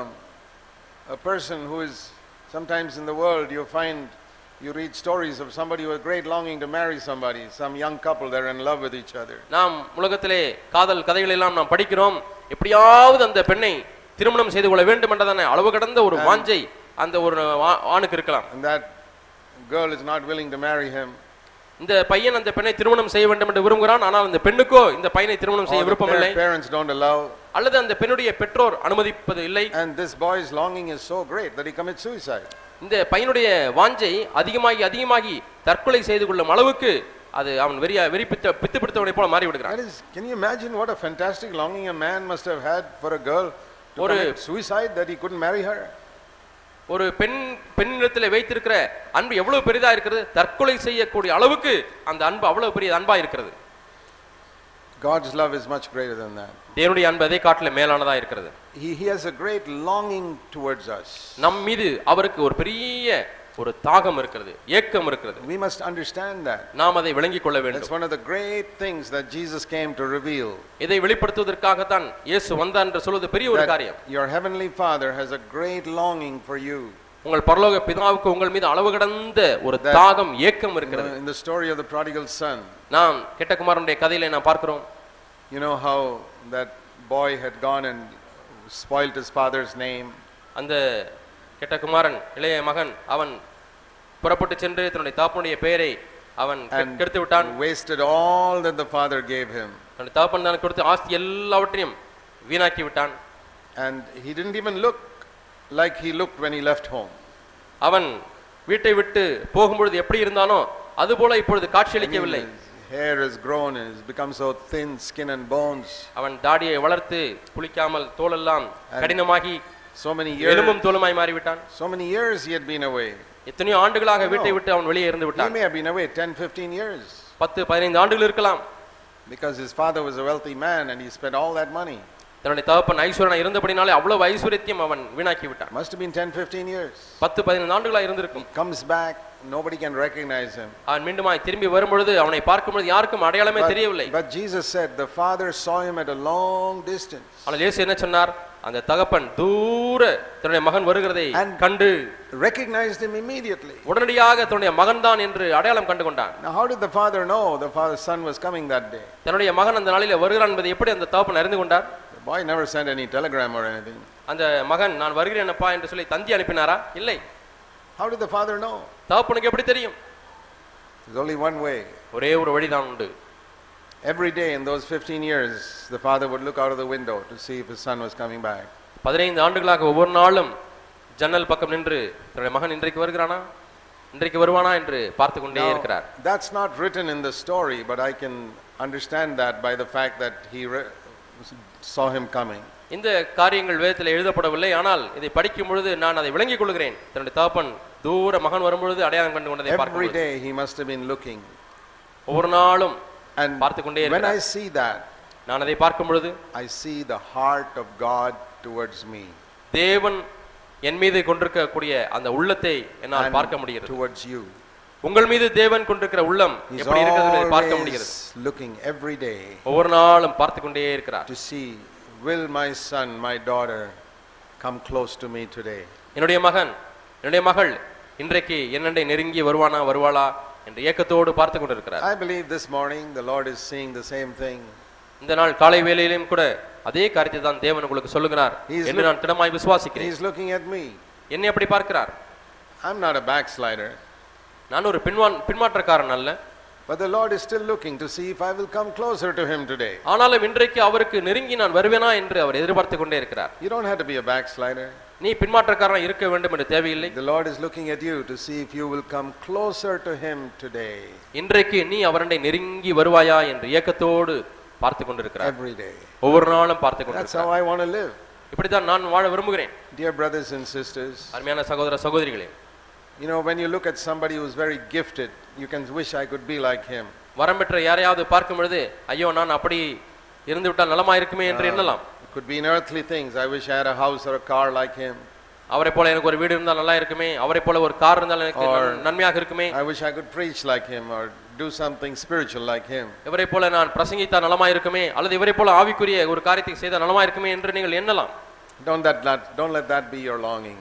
Speaker 1: a person who is sometimes in the world, you find, you read stories of somebody who has great longing to marry somebody, some young couple, they're in love with each other.
Speaker 2: நாம் உலகத்திலே காதல் கதைகள் எல்லாம் நாம் படிக்கிறோம் எப்படியாவது அந்த பெண்ணை திருமணம் செய்து கொள்ள வேண்டும் என்றதான அளவு கடந்த ஒரு வாஞ்சை அந்த ஒரு ஆ- ஆணுக்கு இருக்கலாம்
Speaker 1: And that girl is not willing to marry him.
Speaker 2: இந்த பையன் அந்த பெண்ணை திருமணம் செய்ய வேண்டும் என்று விரும்புகிறான் ஆனால் அந்த பெண்ணுக்கோ இந்த பையனை திருமணம் செய்ய
Speaker 1: Or the
Speaker 2: விருப்பமில்லை
Speaker 1: par- parents don't allow.
Speaker 2: அல்லது அந்த பெண்ணுடைய பெற்றோர் அனுமதிப்பது இல்லை
Speaker 1: And this boy's longing is so great that he commits suicide.
Speaker 2: இந்த பையனுடைய வாஞ்சை அதிகமாகி அதிகமாகி தற்கொலை செய்து கொள்ளும் அளவுக்கு அது அவன் வெறியா வெறி பித்த பித்து பிடித்தவனை போல மாறி விடுகிறான்
Speaker 1: That is, can you imagine what a fantastic longing a man must have had for a girl to
Speaker 2: Or a-
Speaker 1: commit suicide that he couldn't marry her?
Speaker 2: ஒரு பெண் பெண்ணிடத்தில் வைத்திருக்கிற அன்பு எவ்வளவு பெரிதா இருக்கிறது தற்கொலை செய்யக்கூடிய அளவுக்கு அந்த அன்பு அவ்வளவு பெரிய அன்பா இருக்கிறது
Speaker 1: God's love is much greater than that.
Speaker 2: தேவனுடைய அன்பு அதை காட்டில மேலானதா இருக்கிறது
Speaker 1: He, he has a great longing towards us.
Speaker 2: நம் மீது அவருக்கு ஒரு பெரிய ஒரு தாகம் இருக்கிறது ஏக்கம் இருக்கிறது
Speaker 1: We must understand that.
Speaker 2: நாம் அதை விளங்கிக் கொள்ள
Speaker 1: That's
Speaker 2: வேண்டும்
Speaker 1: one of the great things that Jesus came to reveal.
Speaker 2: இதை வெளிப்படுத்துவதற்காகத்தான் இயேசு வந்தார் என்று சொல்வது பெரிய ஒரு காரியம்
Speaker 1: That your heavenly Father has a great longing for you.
Speaker 2: உங்கள் பரலோக பிதாவுக்கு உங்கள் மீது அளவு கடந்த ஒரு
Speaker 1: That-
Speaker 2: தாகம் ஏக்கம்
Speaker 1: You know,
Speaker 2: இருக்கிறது
Speaker 1: in the story of the prodigal son,
Speaker 2: நாம் கெட்டகுமாரனுடைய கதையில நான் பார்க்கிறோம்
Speaker 1: you know how that boy had gone and spoilt his father's name.
Speaker 2: அந்த கெட்ட குமாரன் இளைய மகன் அவன் புறப்பட்டு சென்று தன்னுடைய தாப்பனுடைய பெயரை அவன் கெ-
Speaker 1: and
Speaker 2: கெடுத்து விட்டான்
Speaker 1: wasted all that the father gave him.
Speaker 2: தன்னுடைய தாப்பன் தான் கொடுத்து ஆஸ்தி எல்லாவற்றையும் வீணாக்கி விட்டான்
Speaker 1: And he didn't even look like he looked when he left home.
Speaker 2: அவன் வீட்டை விட்டு போகும்பொழுது எப்படி இருந்தானோ அதுபோல இப்பொழுது
Speaker 1: I mean,
Speaker 2: காட்சியளிக்கவில்லை
Speaker 1: his hair has grown and has become so thin, skin and bones.
Speaker 2: அவன் தாடியை வளர்த்து குளிக்காமல் தோலெல்லாம் கடினமாகி
Speaker 1: So many years,
Speaker 2: எலும்பும் தோலுமாய் மாறிவிட்டான்
Speaker 1: so many years he had been away.
Speaker 2: எத்தனையோ ஆண்டுகளாக வீட்டை விட்டு அவன் வெளியே இருந்து
Speaker 1: He
Speaker 2: விட்டான்
Speaker 1: may have been away 10, 15 years
Speaker 2: பத்து பதினைந்து ஆண்டுகள் இருக்கலாம்
Speaker 1: because his father was a wealthy man and he spent all that money.
Speaker 2: தன்னுடைய தகப்பன் ஐஸ்வரனா இருந்தபடினாலே அவ்வளவு ஐஸ்வர்யத்தையும் அவன் வீணாக்கி விட்டான்
Speaker 1: Must have been 10, 15 years.
Speaker 2: பத்து பதினைந்து ஆண்டுகளா இருந்திருக்கும்
Speaker 1: Comes back, nobody can recognize him.
Speaker 2: அவன் மீண்டுமாய் திரும்பி வரும்பொழுது அவனை பார்க்கும் பொழுது யாருக்கும் அடையாளமே தெரியவில்லை
Speaker 1: but Jesus said the father saw him at a long distance.
Speaker 2: ஆனால் இயேசு என்ன சொன்னார் அந்த தகப்பன் தூர தன்னுடைய மகன் வருகிறதை
Speaker 1: And-
Speaker 2: கண்டு
Speaker 1: Recognized him immediately.
Speaker 2: உடனடியாக தன்னுடைய மகன்தான் என்று அடையாளம் கண்டு கொண்டான்
Speaker 1: Now, how did the father know the father's son was coming that day?
Speaker 2: தன்னுடைய மகன் அந்த நாளிலே வருகிறான் என்பதை எப்படி அந்த தகப்பன் அறிந்து கொண்டார்
Speaker 1: The boy never sent any telegram or anything.
Speaker 2: அந்த மகன் நான் வருகிறேன் அப்பா என்று சொல்லி தந்தி அனுப்பினாரா இல்லை
Speaker 1: How did the father know?
Speaker 2: தகப்பனுக்கு எப்படி தெரியும்
Speaker 1: There's only one way.
Speaker 2: ஒரே ஒரு வழிதான் உண்டு
Speaker 1: Every day in those 15 years, the father would look out of the window to see if his son was coming back.
Speaker 2: பதினைந்து ஆண்டுகளாக ஒவ்வொரு நாளும் ஜன்னல் பக்கம் நின்று தன்னுடைய மகன் இன்றைக்கு வருகிறானா இன்றைக்கு வருவானா என்று பார்த்து கொண்டே
Speaker 1: Now,
Speaker 2: இருக்கிறார்
Speaker 1: that's not written in the story, but I can understand that by the fact that he re- saw him coming.
Speaker 2: இந்த காரியங்கள் வேதத்தில் எழுதப்படவில்லை ஆனால் இதை படிக்கும் பொழுது நான் அதை விளங்கிக் கொள்கிறேன் தன்னுடைய தகப்பன் தூர மகன் வரும்பொழுது அடையாளம் கண்டு கொண்டதை
Speaker 1: Every
Speaker 2: பார்க்கும்
Speaker 1: day he must have been looking.
Speaker 2: ஒவ்வொரு நாளும்
Speaker 1: And
Speaker 2: பார்த்து கொண்டே
Speaker 1: when I
Speaker 2: இருக்கிறார்
Speaker 1: see that,
Speaker 2: நான் அதை பார்க்கும் பொழுது
Speaker 1: I see the heart of God towards me.
Speaker 2: தேவன் என் மீது கொண்டிருக்கக்கூடிய அந்த உள்ளத்தை என்னால் பார்க்க முடிகிறது
Speaker 1: towards you.
Speaker 2: உங்கள் மீது தேவன் கொண்டிருக்கிற உள்ளம்
Speaker 1: He's
Speaker 2: எப்படி இருக்கிறது என்பதை பார்க்க முடிகிறது
Speaker 1: always looking every day
Speaker 2: ஒவ்வொரு நாளும் பார்த்து கொண்டே இருக்கிறார்
Speaker 1: to see, will my son, my daughter come close to me today?
Speaker 2: என்னுடைய மகன் என்னுடைய மகள் இன்றைக்கு என்னண்டை நெருங்கி வருவானா வருவாளா என்ற ஏக்கத்தோடு பார்த்து கொண்டிருக்கிறார்
Speaker 1: I believe this morning the Lord is seeing the same thing.
Speaker 2: இந்த நாள் காலை வேளையிலும் கூட அதே காரியத்தை தான் தேவன் உங்களுக்கு சொல்லுகிறார்
Speaker 1: He is
Speaker 2: என்று நான் திடமாய் விசுவாசிக்கிறேன்
Speaker 1: He's looking at me.
Speaker 2: என்னை அப்படி பார்க்கிறார்
Speaker 1: I'm not a backslider,
Speaker 2: நான் ஒரு பின்வான் பின்மாற்றக்காரன் அல்ல
Speaker 1: but the Lord is still looking to see if I will come closer to Him today.
Speaker 2: ஆனாலும் இன்றைக்கு அவருக்கு நெருங்கி நான் வருவேனா என்று அவர் எதிர்பார்த்து கொண்டே இருக்கிறார்
Speaker 1: You don't have to be a backslider.
Speaker 2: நீ பின்மாற்றக்காரன் இருக்க வேண்டும் என்று தேவையில்லை
Speaker 1: The Lord is looking at you to see if you will come closer to Him today,
Speaker 2: இன்றைக்கு நீ அவரண்டை நெருங்கி வருவாயா என்று ஏக்கத்தோடு பார்த்து கொண்டிருக்கிறார்
Speaker 1: every day.
Speaker 2: ஒவ்வொரு நாளும் பார்த்து
Speaker 1: That's
Speaker 2: கொண்டிருக்கிறார்
Speaker 1: how I want to live.
Speaker 2: இப்படித்தான் நான் வாழ விரும்புகிறேன்
Speaker 1: Dear brothers and sisters,
Speaker 2: அருமையான சகோதர சகோதரிகளே
Speaker 1: you know, when you look at somebody who's very gifted, you can wish I could be like him.
Speaker 2: வரம் பெற்ற யாரையாவது பார்க்கும் பொழுது ஐயோ நான் அப்படி இருந்து விட்டால் நலமா இருக்குமே என்று எண்ணலாம்
Speaker 1: It could be in earthly things. I wish I had a house or a car like him.
Speaker 2: அவரை போல எனக்கு ஒரு வீடு இருந்தால் நல்லா இருக்குமே அவரை போல ஒரு கார் இருந்தால் எனக்கு
Speaker 1: Or-
Speaker 2: நன்- நன்மையாக இருக்குமே
Speaker 1: I wish I could preach like him or do something spiritual like him.
Speaker 2: இவரை போல நான் பிரசங்கித்தால் நலமா இருக்குமே அல்லது இவரை போல ஆவிக்குரிய ஒரு காரியத்தை செய்தால் நலமா இருக்குமே என்று நீங்கள் எண்ணலாம்
Speaker 1: Don't let that, don't let that be your longing.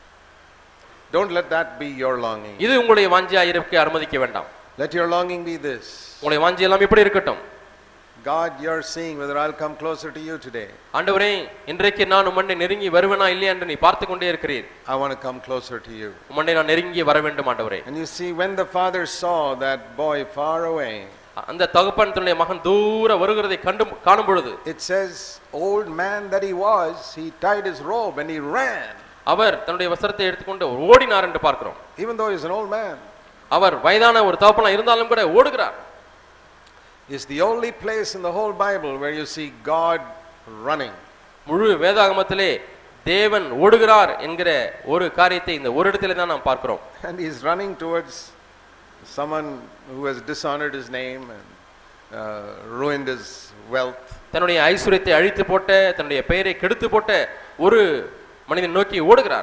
Speaker 1: Don't let that be your longing.
Speaker 2: இது உங்களுடைய வாஞ்சியா இருக்க அனுமதிக்க வேண்டாம்
Speaker 1: Let your longing be this.
Speaker 2: உங்களுடைய வாஞ்சி எல்லாம் இப்படி இருக்கட்டும்
Speaker 1: God, you're seeing whether I'll come closer to you today.
Speaker 2: ஆண்டவரே இன்றைக்கு நான் உம்மண்டை நெருங்கி வருவேனா இல்லையா என்று நீ பார்த்து கொண்டே இருக்கிறீர்
Speaker 1: I want to come closer to you.
Speaker 2: உம்மண்டை நான் நெருங்கி வர வேண்டும் ஆண்டவரே
Speaker 1: And you see, when the father saw that boy far away,
Speaker 2: அந்த தகப்பன் தன்னுடைய மகன் தூர வருகிறதை கண்டு காணும் பொழுது
Speaker 1: it says, old man that he was, he tied his robe and he ran.
Speaker 2: அவர் தன்னுடைய வஸ்திரத்தை எடுத்துக்கொண்டு ஓடினார் என்று பார்க்கிறோம்
Speaker 1: Even though he's an old man,
Speaker 2: அவர் வயதான ஒரு தகப்பனா இருந்தாலும் கூட ஓடுகிறார்
Speaker 1: is the only place in the whole Bible where you see God running.
Speaker 2: முழு வேதாகமத்திலே தேவன் ஓடுகிறார் என்கிற ஒரு காரியத்தை இந்த ஒரு இடத்துல தான் நாம் பார்க்கிறோம்
Speaker 1: And he's running towards someone who has dishonored his name and uh, ruined his wealth.
Speaker 2: தன்னுடைய ஐஸ்வர்யத்தை அழித்து போட்ட தன்னுடைய பெயரை கெடுத்து போட்ட ஒரு மனிதன் நோக்கி ஓடுகிறார்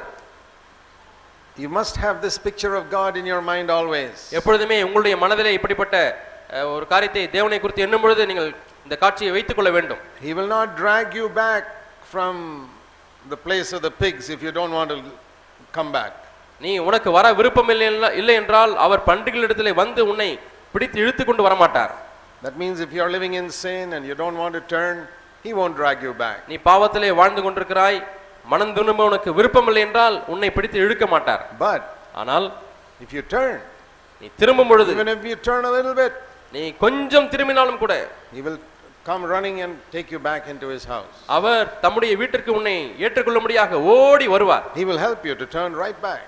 Speaker 1: You must have this picture of God in your mind always.
Speaker 2: எப்பொழுதுமே உங்களுடைய மனதிலே இப்படிப்பட்ட அஹ், ஒரு காரியத்தை தேவனை குறித்து எண்ணும் பொழுது நீங்கள் இந்த காட்சியை வைத்துக் கொள்ள வேண்டும்
Speaker 1: He will not drag you back from the place of the pigs if you don't want to come back.
Speaker 2: நீ உனக்கு வர விருப்பம் இல்லை என்றா- இல்லை என்றால் அவர் பண்டிகைகளிடத்திலே வந்து உன்னை பிடித்து இழுத்து கொண்டு வரமாட்டார்
Speaker 1: That means if you are living in sin and you don't want to turn, He won't drag you back.
Speaker 2: நீ பாவத்திலே வாழ்ந்து கொண்டிருக்கிறாய் மனம் திரும்ப உனக்கு விருப்பம் இல்லை என்றால் உன்னை பிடித்து இழுக்க மாட்டார்
Speaker 1: But
Speaker 2: ஆனால்
Speaker 1: if you turn,
Speaker 2: நீ திரும்பும் பொழுது
Speaker 1: even if you turn a little bit,
Speaker 2: நீ கொஞ்சம் திரும்பினாலும் கூட
Speaker 1: He will come running and take you back into His house.
Speaker 2: அவர் தம்முடைய வீட்டிற்கு உன்னை ஏற்றுக்கொள்ளும்படியாக ஓடி வருவார்
Speaker 1: He will help you to turn right back.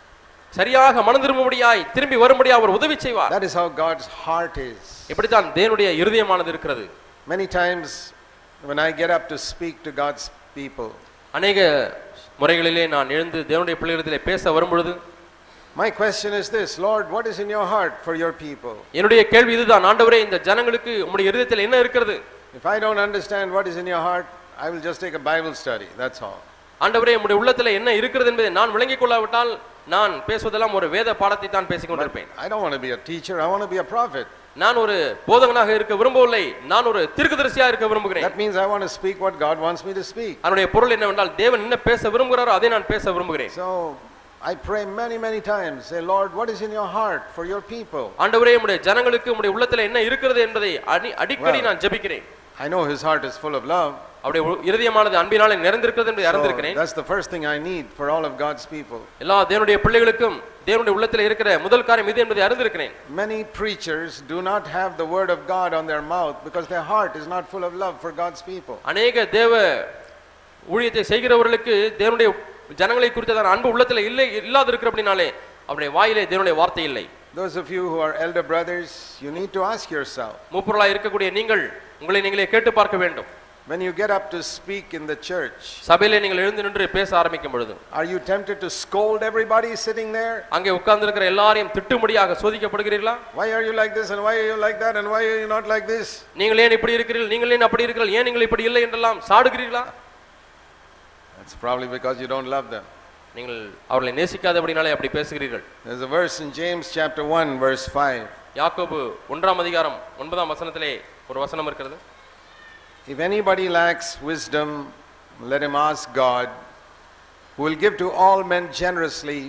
Speaker 2: சரியாக மனம் திரும்பும்படியாய் திரும்பி வரும்படியாக அவர் உதவி செய்வார்
Speaker 1: That is how God's heart is.
Speaker 2: இப்படித்தான் தேவனுடைய இருதயமானது இருக்கிறது
Speaker 1: Many times when I get up to speak to God's people,
Speaker 2: அநேக முறைகளிலே நான் எழுந்து தேவனுடைய பிள்ளைகளிடத்திலே பேச வரும்பொழுது
Speaker 1: my question is this Lord, what is in your heart for your people?
Speaker 2: என்னுடைய கேள்வி இதுதான் ஆண்டவரே இந்த ஜனங்களுக்கு உம்முடைய இருதயத்தில் என்ன இருக்கிறது
Speaker 1: If I don't understand what is in your heart, I will just take a Bible study. That's all.
Speaker 2: ஆண்டவரே உம்முடைய உள்ளத்தில் என்ன இருக்கிறது என்பதை நான் விளங்கிக் கொள்ளாவிட்டால் நான் பேசுவதெல்லாம் ஒரு வேத பாடத்தை தான் பேசிக் கொண்டிருப்பேன்
Speaker 1: I don't want to be a teacher, I want to be a prophet.
Speaker 2: நான் ஒரு போதகனாக இருக்க விரும்பவில்லை நான் ஒரு தீர்க்கதரிசியா இருக்க விரும்புகிறேன்
Speaker 1: That means I want to speak what God wants me to speak.
Speaker 2: அதனுடைய பொருள் என்னவென்றால் தேவன் என்ன பேச விரும்புகிறாரோ அதை நான் பேச விரும்புகிறேன்
Speaker 1: So I pray many, many times, say, Lord, what is in your heart for your people?
Speaker 2: ஆண்டவரே உம்முடைய ஜனங்களுக்கு உம்முடைய உள்ளத்தில் என்ன இருக்கிறது என்பதை அடி- அடிக்கடி
Speaker 1: Well.
Speaker 2: நான் ஜெபிக்கிறேன்
Speaker 1: I know his heart is full of love.
Speaker 2: அவருடைய உ- இருதயமானது அன்பினாலே நிறைந்திருக்கிறது என்பதை
Speaker 1: So
Speaker 2: அறிந்திருக்கிறேன்
Speaker 1: that's the first thing I need for all of God's people.
Speaker 2: எல்லா தேவனுடைய பிள்ளைகளுக்கும் தேவனுடைய உள்ளத்தில் இருக்கிற முதல் காரியம் இது என்பதை அறிந்திருக்கிறேன்
Speaker 1: Many preachers do not have the word of God on their mouth because their heart is not full of love for God's people.
Speaker 2: அநேக தேவ ஊழியத்தை செய்கிறவர்களுக்கு தேவனுடைய ஜனங்களை குறித்ததான அன்பு உள்ளத்தில் இல்லை இல்லாது இருக்கிற அப்படின்னாலே அவருடைய வாயிலே தேவனுடைய வார்த்தை இல்லை
Speaker 1: Those of you who are elder brothers, you need to ask yourself
Speaker 2: மூப்பொருளாய் இருக்கக்கூடிய நீங்கள் உங்களை நீங்களே கேட்டு பார்க்க வேண்டும்
Speaker 1: when you get up to speak in the church,
Speaker 2: சபையிலே நீங்கள் எழுந்து நின்று பேச ஆரம்பிக்கும் பொழுது
Speaker 1: are you tempted to scold everybody sitting there?
Speaker 2: அங்கே உட்கார்ந்திருக்கிற எல்லாரையும் திட்டும்படியாக சோதிக்கப்படுகிறீர்களா
Speaker 1: Why are you like this and why are you like that and why are you not like this?
Speaker 2: நீங்கள் ஏன் இப்படி இருக்கிறீர்கள் நீங்கள் ஏன் அப்படி இருக்கிறீர்கள் ஏன் நீங்கள் இப்படி இல்லை என்றெல்லாம் சாடுகிறீர்களா
Speaker 1: That's probably because you don't love them.
Speaker 2: நீங்கள் அவர்களை நேசிக்காதபடினாலே அப்படி பேசுகிறீர்கள்
Speaker 1: There's a verse in James chapter 1, verse 5.
Speaker 2: யாக்கோபு ஒன்றாம் அதிகாரம் ஒன்பதாம் வசனத்திலே ஒரு வசனம் இருக்கிறது
Speaker 1: If anybody lacks wisdom, let him ask God, who will give to all men generously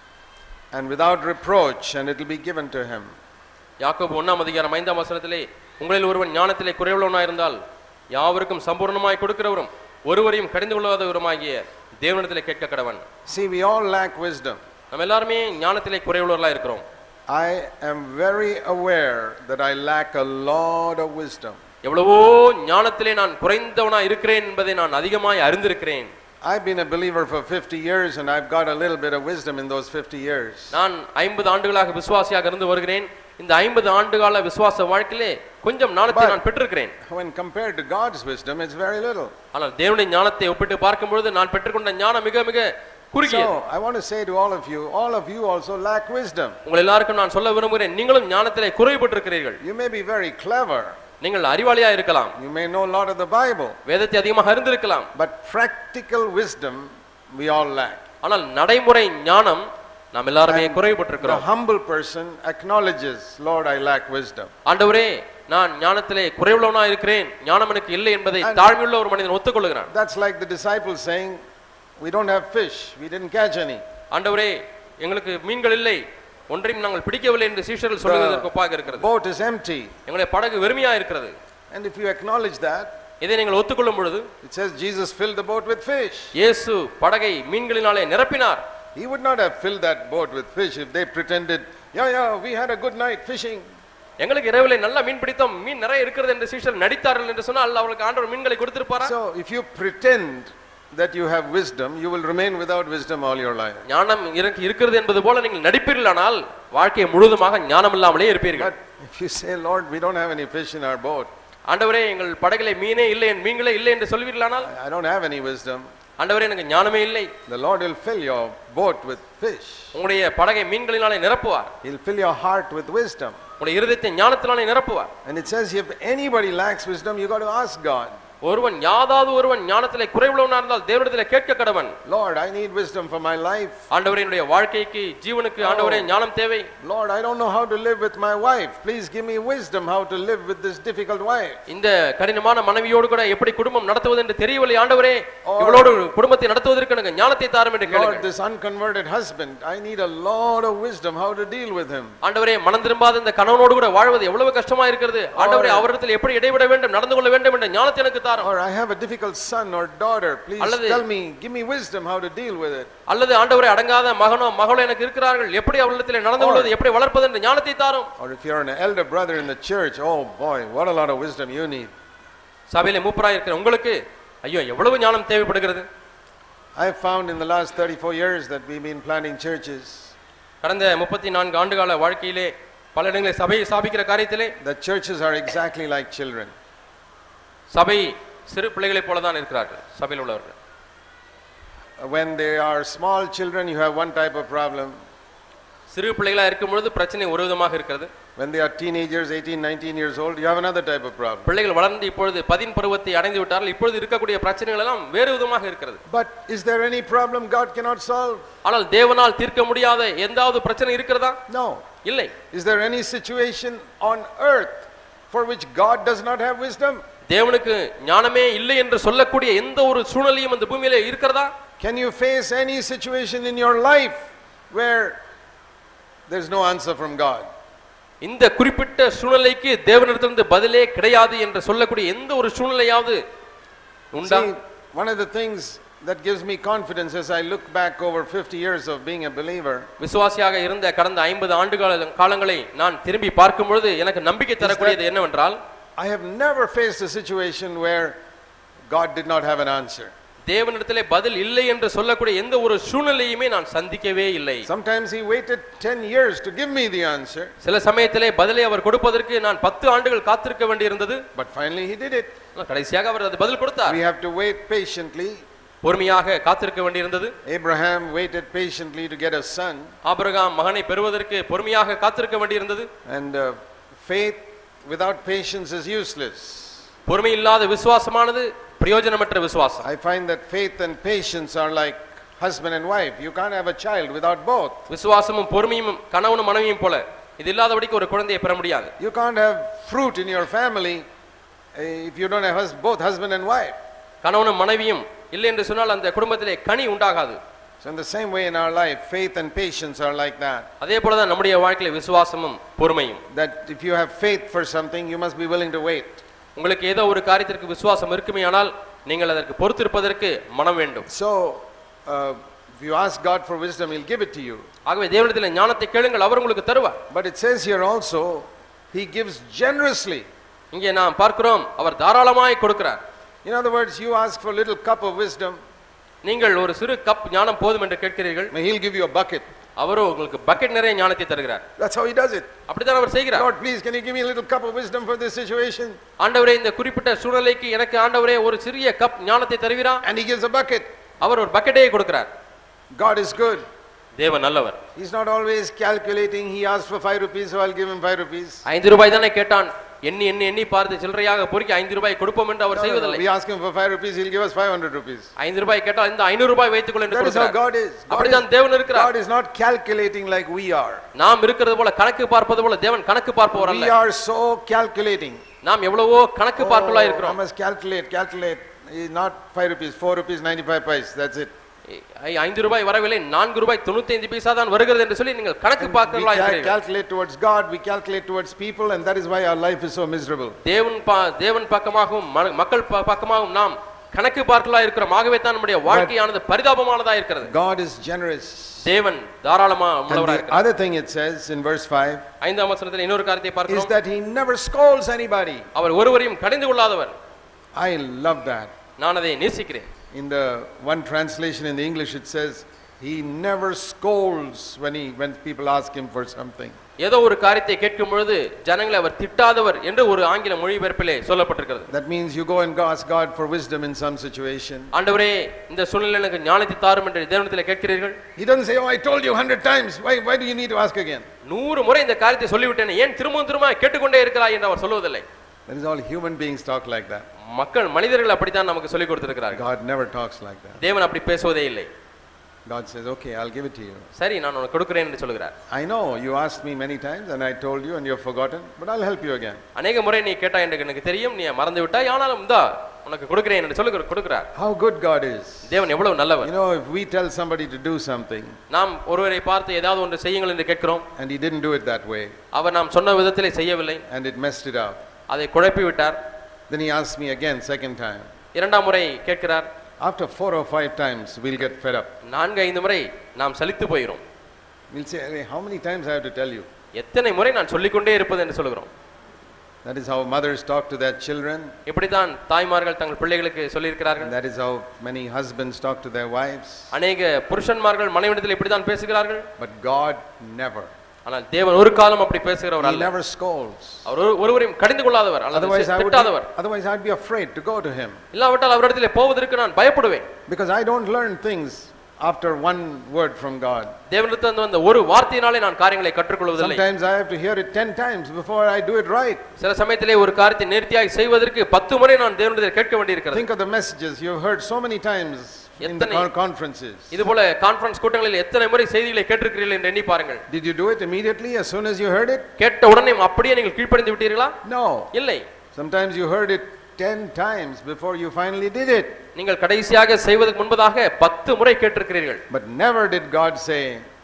Speaker 1: and without reproach, and it will be given to him.
Speaker 2: யாக்கோபு ஒன்றாம் அதிகாரம் ஐந்தாம் வசனத்திலே உங்களில் ஒருவன் ஞானத்திலே குறைவுள்ளவனாயிருந்தால் யாவருக்கும் சம்பூர்ணமாய் கொடுக்கிறவரும் ஒருவரையும் கடிந்து கொள்ளாதவருமாகிய தேவனிடத்திலே கேட்க கடவன்
Speaker 1: See, we all lack wisdom.
Speaker 2: நம்ம எல்லாருமே ஞானத்திலே குறைவுள்ளவர்களா இருக்கிறோம்
Speaker 1: I am very aware that I lack a lot of wisdom.
Speaker 2: எவ்வளவோ ஞானத்திலே நான் குறைந்தவனா இருக்கிறேன் என்பதை நான் அதிகமாய் அறிந்திருக்கிறேன்
Speaker 1: I've been a believer for 50 years and I've got a little bit of wisdom in those 50 years.
Speaker 2: நான் ஐம்பது ஆண்டுகளாக விசுவாசியாக இருந்து வருகிறேன் இந்த ஐம்பது ஆண்டுகால விசுவாச வாழ்க்கையிலே கொஞ்சம் ஞானத்தை நான் பெற்றிருக்கிறேன்
Speaker 1: When compared to God's wisdom, it's very little.
Speaker 2: ஆனால் தேவனுடைய ஞானத்தை ஒப்பிட்டு பார்க்கும்பொழுது நான் பெற்றுக்கொண்ட ஞானம் மிக மிக குறுகியது
Speaker 1: So, I want to say to all of you, all of you also lack wisdom.
Speaker 2: உங்கள் எல்லாருக்கும் நான் சொல்ல விரும்புகிறேன் நீங்களும் ஞானத்திலே குறைபட்டிருக்கிறீர்கள்
Speaker 1: You may be very clever,
Speaker 2: நீங்கள் அறிவாளியா இருக்கலாம்
Speaker 1: you may know a lot of the Bible,
Speaker 2: வேதத்தை அதிகமாக அறிந்திருக்கலாம்
Speaker 1: but practical wisdom we all lack.
Speaker 2: ஆனால் நடைமுறை ஞானம் நாம் எல்லாருமே
Speaker 1: The
Speaker 2: குறைபட்டிருக்கிறோம்
Speaker 1: humble person acknowledges, Lord, I lack wisdom.
Speaker 2: ஆண்டவரே நான் ஞானத்திலே குறைவுள்ளவனா இருக்கிறேன் ஞானம் எனக்கு இல்லை என்பதை தாழ்மையுள்ள ஒரு மனிதன் ஒத்துக்கொள்கிறான்
Speaker 1: That's like the disciples saying, We don't have fish, we didn't catch any.
Speaker 2: ஆண்டவரே எங்களுக்கு மீன்கள் இல்லை ஒன்றையும் நாங்கள் பிடிக்கவில்லை என்று சீஷர்கள் சொல்லுவதற்கு ஒப்பாக இருக்கிறது
Speaker 1: Boat is empty.
Speaker 2: எங்களுடைய படகு வெறுமையா இருக்கிறது
Speaker 1: And if you acknowledge that,
Speaker 2: இதை நீங்கள் ஒத்துக்கொள்ளும் பொழுது
Speaker 1: it says Jesus filled the boat with fish.
Speaker 2: இயேசு படகை மீன்களினாலே நிரப்பினார்
Speaker 1: He would not have filled that boat with fish if they pretended, Yeah, yeah, we had a good night fishing.
Speaker 2: எங்களுக்கு இரவிலே நல்ல மீன் பிடித்தோம் மீன் நிறைய இருக்கிறது என்று சீஷர் நடித்தார்கள் என்று சொன்னால் அவர்களுக்கு ஆண்டவர் மீன்களை கொடுத்திருப்பாரா
Speaker 1: So if you pretend that you have wisdom, you will remain without wisdom all your life.
Speaker 2: ஞானம் இருக்கு- இருக்கிறது என்பது போல நீங்கள் நடிப்பீர்களானால் வாழ்க்கையை முழுவதுமாக ஞானம் இல்லாமலே இருப்பீர்கள்
Speaker 1: But if you say, Lord, we don't have any fish in our boat,
Speaker 2: ஆண்டவரே எங்கள் படகிலே மீனே இல்லை என் மீன்களே இல்லை என்று சொல்வீர்களானால்
Speaker 1: I don't have any wisdom,
Speaker 2: ஆண்டவரே எனக்கு ஞானமே இல்லை
Speaker 1: the Lord will fill your boat with fish.
Speaker 2: உங்களுடைய படகை மீன்களினாலே நிரப்புவார்
Speaker 1: He'll fill your heart with wisdom.
Speaker 2: உங்களுடைய இருதயத்தை ஞானத்தினாலே நிரப்புவார்
Speaker 1: And it says, if anybody lacks wisdom, you got to ask God,
Speaker 2: ஒருவன் யாதாவது ஒருவன் ஞானத்திலே குறைவுள்ளவனா இருந்தால் தேவனிடத்திலே கேட்க கடவன்
Speaker 1: Lord, I need wisdom for my life.
Speaker 2: ஆண்டவரே என்னுடைய வாழ்க்கைக்கு ஜீவனுக்கு ஆண்டவரே ஞானம் தேவை
Speaker 1: Lord, I don't know how to live with my wife. Please give me wisdom how to live with this difficult wife.
Speaker 2: இந்த கடினமான மனைவியோடு கூட எப்படி குடும்பம் நடத்துவது என்று தெரியவில்லை ஆண்டவரே இவளோடு குடும்பத்தை நடத்துவதற்கு எனக்கு ஞானத்தை தாரும் என்று
Speaker 1: Lord,
Speaker 2: கேளுங்கள்
Speaker 1: this unconverted husband, I need a lot of wisdom how to deal with him.
Speaker 2: ஆண்டவரே மனம் திரும்பாத இந்த கணவனோடு கூட வாழ்வது எவ்வளவு கஷ்டமா இருக்கிறது ஆண்டவரே அவரிடத்தில் எப்படி இடைவிட வேண்டும் நடந்து கொள்ள வேண்டும் என்ற ஞானத்தை எனக்கு தாரும்
Speaker 1: Or I have a difficult son or daughter. Please
Speaker 2: அல்லது-
Speaker 1: tell me, give me wisdom how to deal with it.
Speaker 2: அல்லது ஆண்டவரே அடங்காத மகனோ மகளோ எனக்கு இருக்கிறார்கள் எப்படி அவர்களிடத்தில் நடந்து கொள்வது எப்படி வளர்ப்பது என்ற ஞானத்தை தாரும்
Speaker 1: Or if you're an elder brother in the church, oh boy, what a lot of wisdom you need.
Speaker 2: சபையில மூப்பராய் இருக்கிற உங்களுக்கு ஐயோ எவ்வளவு ஞானம் தேவைப்படுகிறது
Speaker 1: I've found in the last 34 years that we've been planting churches,
Speaker 2: கடந்த முப்பத்தி நான்கு ஆண்டுகால வாழ்க்கையிலே பல இடங்களில் சபையை ஸ்தாபிக்கிற காரியத்திலே
Speaker 1: that churches are exactly like children.
Speaker 2: சபை சிறு பிள்ளைகளைப் போல தான் இருக்கிறார்கள் சபையில் உள்ளவர்கள்
Speaker 1: When they are small children, you have one type of problem.
Speaker 2: சிறு பிள்ளைகளா இருக்கும் பொழுது பிரச்சனை ஒரு விதமாக இருக்கிறது
Speaker 1: When they are teenagers, 18, 19 years old, you have another type of problem.
Speaker 2: பிள்ளைகள் வளர்ந்து இப்பொழுது பதின் பருவத்தை அடைந்து விட்டார்கள் இப்பொழுது இருக்கக்கூடிய பிரச்சனைகள் எல்லாம் வேறு விதமாக இருக்கிறது
Speaker 1: But is there any problem God cannot solve?
Speaker 2: ஆனால் தேவனால் தீர்க்க முடியாத எந்தாவது பிரச்சனை இருக்கிறதா
Speaker 1: No.
Speaker 2: இல்லை
Speaker 1: Is there any situation on earth for which God does not have wisdom?
Speaker 2: தேவனுக்கு ஞானமே இல்லை என்று சொல்லக்கூடிய எந்த ஒரு சூழ்நிலையும் அந்த பூமியிலே இருக்கிறதா
Speaker 1: Can you face any situation in your life where there's no answer from God?
Speaker 2: இந்த குறிப்பிட்ட சூழ்நிலைக்கு தேவனிடத்திலிருந்து பதிலே கிடையாது என்று சொல்லக்கூடிய எந்த ஒரு சூழ்நிலையாவது உண்டா
Speaker 1: See, one of the things that gives me confidence as I look back over 50 years of being a believer
Speaker 2: விசுவாசியாக இருந்த கடந்த ஐம்பது ஆண்டு கால காலங்களை நான் திரும்பி பார்க்கும் பொழுது எனக்கு நம்பிக்கை தரக்கூடியது என்னவென்றால்
Speaker 1: I have never faced a situation where God did not have an answer.
Speaker 2: தேவனிடத்திலே பதில் இல்லை என்று சொல்லக்கூடிய எந்த ஒரு சூழ்நிலையுமே நான் சந்திக்கவே இல்லை
Speaker 1: Sometimes He waited 10 years to give me the answer,
Speaker 2: சில சமயத்திலே பதிலை அவர் கொடுப்பதற்கு நான் பத்து ஆண்டுகள் காத்திருக்க வேண்டியிருந்தது
Speaker 1: but finally He did it.
Speaker 2: ஆனால் கடைசியாக அவர் அது பதில் கொடுத்தார்
Speaker 1: We have to wait patiently.
Speaker 2: பொறுமையாக காத்திருக்க வேண்டியிருந்தது
Speaker 1: Abraham waited patiently to get a son,
Speaker 2: Abraham மகனை பெறுவதற்கு பொறுமையாக காத்திருக்க வேண்டியிருந்தது
Speaker 1: and uh, faith without patience is useless.
Speaker 2: பொறுமை இல்லாத விசுவாசமானது பிரயோஜனமற்ற விசுவாசம்
Speaker 1: I find that faith and patience are like husband and wife. You can't have a child without both.
Speaker 2: விசுவாசமும் பொறுமையும் கணவனும் மனைவியும் போல இது இல்லாதபடிக்கு ஒரு குழந்தையை பெற முடியாது
Speaker 1: You can't have fruit in your family eh, if you don't have hus- both husband and wife.
Speaker 2: கணவனும் மனைவியும் இல்லை என்று சொன்னால் அந்த குடும்பத்திலே கனி உண்டாகாது
Speaker 1: So, in the same way in our life, faith and patience are like that.
Speaker 2: அதே போலதான் நம்முடைய வாழ்க்கையில விசுவாசமும் பொறுமையும்
Speaker 1: That if you have faith for something, you must be willing to wait.
Speaker 2: உங்களுக்கு ஏதோ ஒரு காரியத்திற்கு விசுவாசம் இருக்குமே ஆனால் நீங்கள் அதற்கு பொறுத்திருப்பதற்கு மனம் வேண்டும்
Speaker 1: So, uh, if you ask God for wisdom, He'll give it to you.
Speaker 2: ஆகவே தேவனிடத்தில் ஞானத்தை கேளுங்கள் அவர் உங்களுக்கு தருவார்
Speaker 1: But it says here also, He gives generously.
Speaker 2: இங்கே நாம் பார்க்கிறோம் அவர் தாராளமாய் கொடுக்கிறார்
Speaker 1: In other words, you ask for a little cup of wisdom,
Speaker 2: நீங்கள் ஒரு சிறு கப் ஞானம் போதும் என்று கேட்கிறீர்கள்
Speaker 1: He'll give you a bucket.
Speaker 2: அவரோ உங்களுக்கு பக்கெட் நிறைய ஞானத்தை தருகிறார்
Speaker 1: That's how He does it.
Speaker 2: அப்படித்தான் அவர் செய்கிறார்
Speaker 1: Lord, please, can you give me a little cup of wisdom for this situation?
Speaker 2: ஆண்டவரே இந்த குறிப்பிட்ட சூழ்நிலைக்கு எனக்கு ஆண்டவரே ஒரு சிறிய கப் ஞானத்தை தருவீரா
Speaker 1: And He gives a bucket.
Speaker 2: அவர் ஒரு பக்கெட்டே கொடுக்கிறார்
Speaker 1: God is good.
Speaker 2: தேவன் நல்லவர்
Speaker 1: He's not always calculating. He asked for five rupees, so I'll give him five rupees.
Speaker 2: ஐந்து ரூபாய் தானே கேட்டான் எண்ணி எண்ணி எண்ணி பார்த்து சில்லறையாக பொறுக்கி ஐந்து ரூபாய் கொடுப்போம் என்று அவர்
Speaker 1: No, no, no.
Speaker 2: செய்வதில்லை
Speaker 1: We ask him for five rupees, he'll give us 500 rupees.
Speaker 2: ஐந்து ரூபாய் கேட்டால் இந்த ஐநூறு ரூபாய் வைத்துக்கொள் என்று
Speaker 1: That is how
Speaker 2: கொடுக்கிறார்
Speaker 1: God is. God
Speaker 2: அப்படித்தான்
Speaker 1: is,
Speaker 2: தேவன் இருக்கிறார்
Speaker 1: God is not calculating like we are.
Speaker 2: நாம் இருக்கிறது போல கணக்கு பார்ப்பது போல தேவன் கணக்கு பார்ப்பவர்
Speaker 1: We
Speaker 2: அல்ல
Speaker 1: are so calculating.
Speaker 2: நாம் எவ்வளவோ கணக்கு பார்ப்பலா
Speaker 1: Oh, I
Speaker 2: இருக்கிறோம்
Speaker 1: must calculate, calculate. Eh, Not five rupees, four rupees, 95 paise. That's it.
Speaker 2: ஐ- ஐந்து ரூபாய் வரவில்லை நான்கு ரூபாய் தொண்ணூத்தி ஐந்து பைசா தான் வருகிறது என்று சொல்லி நீங்கள் கணக்கு
Speaker 1: We
Speaker 2: பார்க்கிறவர்களா
Speaker 1: cal-
Speaker 2: இருக்கிறீர்கள்
Speaker 1: calculate towards God, we calculate towards people, and that is why our life is so miserable.
Speaker 2: தேவன் பா- தேவன் பக்கமாகவும் ம- மக்கள் ப- பக்கமாகவும் நாம் கணக்கு பார்க்கலா இருக்கிறோம் ஆகவே தான் நம்முடைய வாழ்க்கையானது பரிதாபமானதா இருக்கிறது
Speaker 1: God is generous.
Speaker 2: தேவன் தாராளமா
Speaker 1: And
Speaker 2: உள்ளவராக
Speaker 1: the
Speaker 2: இருக்கிறார்
Speaker 1: other thing it says in verse 5
Speaker 2: ஐந்தாம் வசனத்தில் இன்னொரு காரியத்தை
Speaker 1: is
Speaker 2: பார்க்கிறோம்
Speaker 1: that he never scolds anybody.
Speaker 2: அவர் ஒருவரையும் கடிந்து கொள்ளாதவர்
Speaker 1: I love that.
Speaker 2: நான் அதை நேசிக்கிறேன்
Speaker 1: In the one translation in the English, it says, He never scolds when, he, when people ask him for something.
Speaker 2: ஏதோ ஒரு காரியத்தை கேட்கும் பொழுது ஜனங்களை அவர் திட்டாதவர் என்று ஒரு ஆங்கில மொழிபெயர்ப்பிலே சொல்லப்பட்டிருக்கிறது
Speaker 1: That means you go and go ask God for wisdom in some situation.
Speaker 2: ஆண்டவரே இந்த சூழ்நிலை எனக்கு ஞானத்தை தாரும் என்று தேவனத்தில் கேட்கிறீர்கள்
Speaker 1: He doesn't say, Oh, I told you a hundred times. Why, why do you need to ask again?
Speaker 2: நூறு முறை இந்த காரியத்தை சொல்லிவிட்டேன் ஏன் திரும்பவும் திரும்ப கேட்டுக்கொண்டே இருக்கிறாய் என்று அவர் சொல்லுவதில்லை
Speaker 1: That is all human beings talk like that.
Speaker 2: மக்கள் மனிதர்கள் அப்படித்தான் நமக்கு சொல்லிக் கொடுத்திருக்கிறார்கள்
Speaker 1: God never talks like that.
Speaker 2: தேவன் அப்படி பேசுவதே இல்லை
Speaker 1: God says, Okay, I'll give it to you.
Speaker 2: சரி நான் உனக்கு கொடுக்கிறேன் என்று சொல்கிறார்
Speaker 1: I know you asked me many times and I told you and you've forgotten, but I'll help you again.
Speaker 2: அநேக முறை நீ கேட்டாய் என்று எனக்கு தெரியும் நீ மறந்து விட்டாய் ஆனாலும் இந்தா உனக்கு கொடுக்கிறேன் என்று சொல்லுகிற கொடுக்கிறார்
Speaker 1: How good God is.
Speaker 2: தேவன் எவ்வளவு நல்லவர்
Speaker 1: You know, if we tell somebody to do something
Speaker 2: நாம் ஒருவரை பார்த்து ஏதாவது ஒன்று செய்யுங்கள் என்று கேட்கிறோம்
Speaker 1: and he didn't do it that way
Speaker 2: அவர் நாம் சொன்ன விதத்திலே செய்யவில்லை
Speaker 1: and it messed it up,
Speaker 2: அதை குழப்பி விட்டார்
Speaker 1: then he asks me again, second time.
Speaker 2: இரண்டாம் முறை கேட்கிறார்
Speaker 1: After four or five times, we'll get fed up.
Speaker 2: நான்கு ஐந்து முறை நாம் சலித்து போகிறோம்
Speaker 1: We'll say, "Hey, How many times I have to tell you?
Speaker 2: எத்தனை முறை நான் சொல்லிக்கொண்டே இருப்பது என்று சொல்கிறோம்
Speaker 1: That is how mothers talk to their children,
Speaker 2: இப்படித்தான் தாய்மார்கள் தங்கள் பிள்ளைகளுக்கு சொல்லியிருக்கிறார்கள்
Speaker 1: and that is how many husbands talk to their wives.
Speaker 2: அநேக புருஷன்மார்கள் மனைவிடத்தில் இப்படித்தான் பேசுகிறார்கள்
Speaker 1: But God never.
Speaker 2: ஆனால் தேவன் ஒரு காலம் அப்படி பேசுகிறவர்
Speaker 1: He
Speaker 2: அல்ல
Speaker 1: never scolds.
Speaker 2: அவர் ஒரு- ஒருவரையும் கடிந்து கொள்ளாதவர் அல்லது
Speaker 1: Otherwise I, would
Speaker 2: திட்டாதவர்
Speaker 1: be, otherwise, I'd be afraid to go to him
Speaker 2: இல்லாவிட்டால் அவரிடத்திலே போவதற்கு நான் பயப்படுவேன்
Speaker 1: because I don't learn things after one word from God.
Speaker 2: தேவனிடத்தில் வந்த ஒரு வார்த்தையினாலே நான் காரியங்களை கற்றுக்கொள்வதில்லை
Speaker 1: Sometimes I have to hear it ten times before I do it right.
Speaker 2: சில சமயத்திலே ஒரு காரியத்தை நேர்த்தியாக செய்வதற்கு பத்து முறை நான் தேவனிடத்தில் கேட்க வேண்டியிருக்கிறது
Speaker 1: Think of the messages you've heard so many times in the
Speaker 2: எத்தனை-
Speaker 1: con- conferences.
Speaker 2: இது போல கான்ஃபரன்ஸ் கூட்டங்களில் எத்தனை முறை செய்திகளை கேட்டிருக்கிறீர்கள் என்று எண்ணி பாருங்கள்
Speaker 1: Did you do it immediately as soon as you heard it?
Speaker 2: கேட்ட உடனே அப்படியே நீங்கள் கீழ்ப்படிந்து விட்டீர்களா
Speaker 1: No.
Speaker 2: இல்லை
Speaker 1: Sometimes you heard it ten times before you finally did it.
Speaker 2: நீங்கள் கடைசியாக செய்வதற்கு முன்பதாக பத்து முறை கேட்டிருக்கிறீர்கள்
Speaker 1: But never did God say,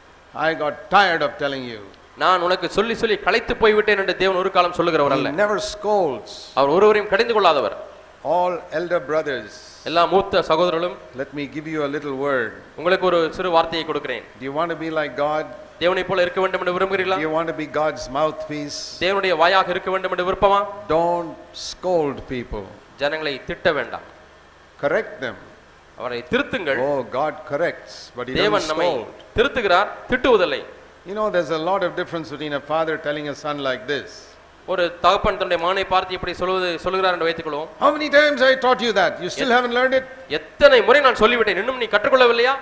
Speaker 1: I got tired of telling you.
Speaker 2: நான் உனக்கு சொல்லி சொல்லி களைத்து போய்விட்டேன் என்று தேவன் ஒரு காலம் சொல்லுகிறவர் அல்ல
Speaker 1: He never scolds.
Speaker 2: அவர் ஒருவரையும் கடிந்து கொள்ளாதவர்
Speaker 1: All elder brothers,
Speaker 2: எல்லா மூத்த சகோதரர்களும்
Speaker 1: let me give you a little word.
Speaker 2: உங்களுக்கு ஒரு சிறு வார்த்தையை கொடுக்கிறேன்
Speaker 1: Do you want to be like God?
Speaker 2: தேவனை போல இருக்க வேண்டும் என்று விரும்புகிறீர்களா
Speaker 1: Do you want to be God's mouthpiece?
Speaker 2: தேவனுடைய வாயாக இருக்க வேண்டும் என்று விருப்பமா
Speaker 1: Don't scold people.
Speaker 2: ஜனங்களை திட்ட வேண்டாம்
Speaker 1: Correct them.
Speaker 2: அவரை திருத்துங்கள்
Speaker 1: Oh, God corrects, but He
Speaker 2: தேவன்
Speaker 1: doesn't
Speaker 2: நம்மை
Speaker 1: scold.
Speaker 2: திருத்துகிறார் திட்டுவதில்லை
Speaker 1: You know, there's a lot of difference between a father telling a son like this.
Speaker 2: ஒரு தகப்பன் தன்னுடைய மகனை பார்த்து இப்படி சொல்வது சொல்லுகிறார் என்று வைத்துக் கொள்வோம்
Speaker 1: How many times I taught you that? You still haven't learned it?
Speaker 2: எத்தனை முறை நான் சொல்லிவிட்டேன் இன்னும் நீ கற்றுக்கொள்ளவில்லையா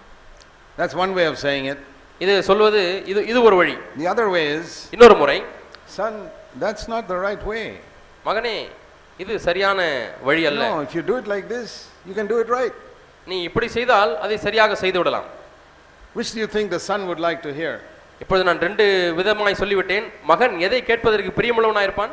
Speaker 1: That's one way of saying it.
Speaker 2: இது சொல்வது இது இது ஒரு வழி
Speaker 1: The other way is,
Speaker 2: இன்னொரு முறை
Speaker 1: son, that's not the right way.
Speaker 2: மகனே இது சரியான வழி அல்ல
Speaker 1: No, if you do it like this, you can do it right.
Speaker 2: நீ இப்படி செய்தால் அதை சரியாக செய்து விடலாம்
Speaker 1: Which do you think the son would like to hear?
Speaker 2: இப்பொழுது நான் ரெண்டு விதமாய் சொல்லிவிட்டேன் மகன் எதை கேட்பதற்கு பிரியமுள்ளவனாயிருப்பான்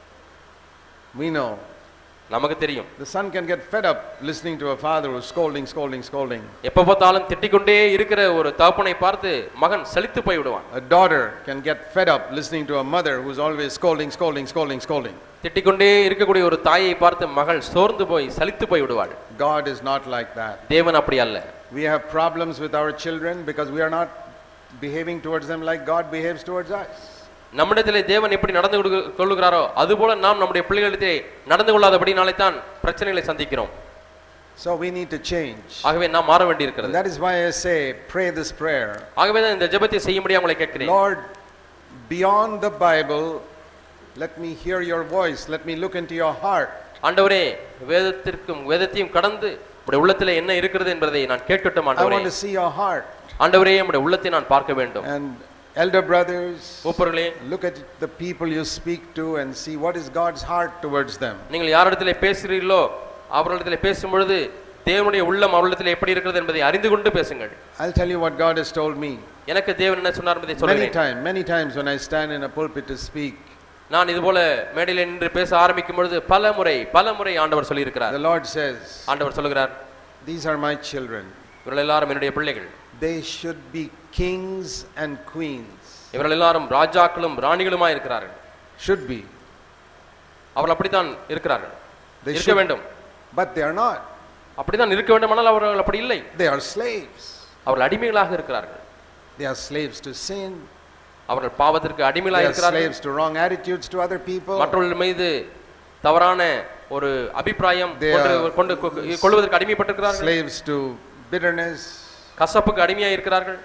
Speaker 1: We know.
Speaker 2: நமக்கு தெரியும்
Speaker 1: The son can get fed up listening to a father who's scolding, scolding, scolding.
Speaker 2: எப்ப பார்த்தாலும் திட்டிக்கொண்டே இருக்கிற ஒரு தகப்பனை பார்த்து மகன் சலித்து போய் விடுவான்
Speaker 1: A daughter can get fed up listening to a mother who's always scolding, scolding, scolding, scolding.
Speaker 2: திட்டிக்கொண்டே இருக்கக்கூடிய ஒரு தாயை பார்த்து மகள் சோர்ந்து போய் சலித்து போய் விடுவாள்
Speaker 1: God is not like that.
Speaker 2: தேவன் அப்படி அல்ல
Speaker 1: We have problems with our children because we are not behaving towards them like God behaves towards us.
Speaker 2: நம்மிடத்திலே தேவன் எப்படி நடந்து கொடு- கொள்ளுகிறாரோ அதுபோல நாம் நம்முடைய பிள்ளைகளிடத்திலே நடந்து கொள்ளாதபடினாலே தான் பிரச்சனைகளை சந்திக்கிறோம்
Speaker 1: So we need to change.
Speaker 2: ஆகவே நாம் மாற
Speaker 1: And
Speaker 2: வேண்டியிருக்கிறது
Speaker 1: that is why I say, pray this prayer.
Speaker 2: ஆகவே தான் இந்த ஜெபத்தை செய்யும்படியாக உங்களை கேட்கிறேன்
Speaker 1: Lord, beyond the Bible, let me hear your voice. Let me look into your heart.
Speaker 2: ஆண்டவரே வேதத்திற்கும் வேதத்தையும் கடந்து உடைய உள்ளத்திலே என்ன இருக்கிறது என்பதை நான் கேட்கட்டும்
Speaker 1: I
Speaker 2: ஆண்டவரே
Speaker 1: want to see your heart.
Speaker 2: ஆண்டவரே நம்முடைய உள்ளத்தை நான் பார்க்க வேண்டும்
Speaker 1: And elder brothers,
Speaker 2: மூப்பர்களே
Speaker 1: look at the people you speak to and see what is God's heart towards them.
Speaker 2: நீங்கள் யாரிடத்திலே பேசுகிறீர்களோ அவர்களிடத்திலே பேசும் பொழுது தேவனுடைய உள்ளம் அவர்களிடத்தில் எப்படி இருக்கிறது என்பதை அறிந்து கொண்டு பேசுங்கள்
Speaker 1: I'll tell you what God has told me.
Speaker 2: எனக்கு தேவன் என்ன சொன்னார் என்பதை
Speaker 1: Many
Speaker 2: சொல்கிறேன்
Speaker 1: times, many times when I stand in a pulpit to speak,
Speaker 2: நான் இதுபோல மேடையில் நின்று பேச ஆரம்பிக்கும் பொழுது பல முறை பல முறை ஆண்டவர் சொல்லியிருக்கிறார்
Speaker 1: the Lord says,
Speaker 2: ஆண்டவர் சொல்லுகிறார்
Speaker 1: These are my children.
Speaker 2: இவர்கள் எல்லாரும் என்னுடைய பிள்ளைகள்
Speaker 1: They should be kings and queens.
Speaker 2: இவர்கள் எல்லாரும் ராஜாக்களும் ராணிகளுமா இருக்கிறார்கள்
Speaker 1: Should be.
Speaker 2: அவர்கள் அப்படித்தான் இருக்கிறார்கள்
Speaker 1: They
Speaker 2: இருக்க
Speaker 1: should.
Speaker 2: வேண்டும்
Speaker 1: But they are not.
Speaker 2: அப்படித்தான் இருக்க வேண்டுமானால் அவர்கள் அப்படி இல்லை
Speaker 1: They are slaves.
Speaker 2: அவர்கள் அடிமைகளாக இருக்கிறார்கள்
Speaker 1: They are slaves to sin.
Speaker 2: அவர்கள் பாவத்திற்கு
Speaker 1: They
Speaker 2: அடிமைகளாக
Speaker 1: are
Speaker 2: இருக்கிறார்கள்
Speaker 1: slaves to wrong attitudes to other people.
Speaker 2: மற்றவர்கள் மீது தவறான ஒரு அபிப்பிராயம்
Speaker 1: They
Speaker 2: கொண்டு
Speaker 1: are-
Speaker 2: கொண்டு கொ- கொள்வதற்கு அடிமைப்பட்டிருக்கிறார்கள்
Speaker 1: Slaves to bitterness.
Speaker 2: கசப்புக்கு அடிமையா இருக்கிறார்கள்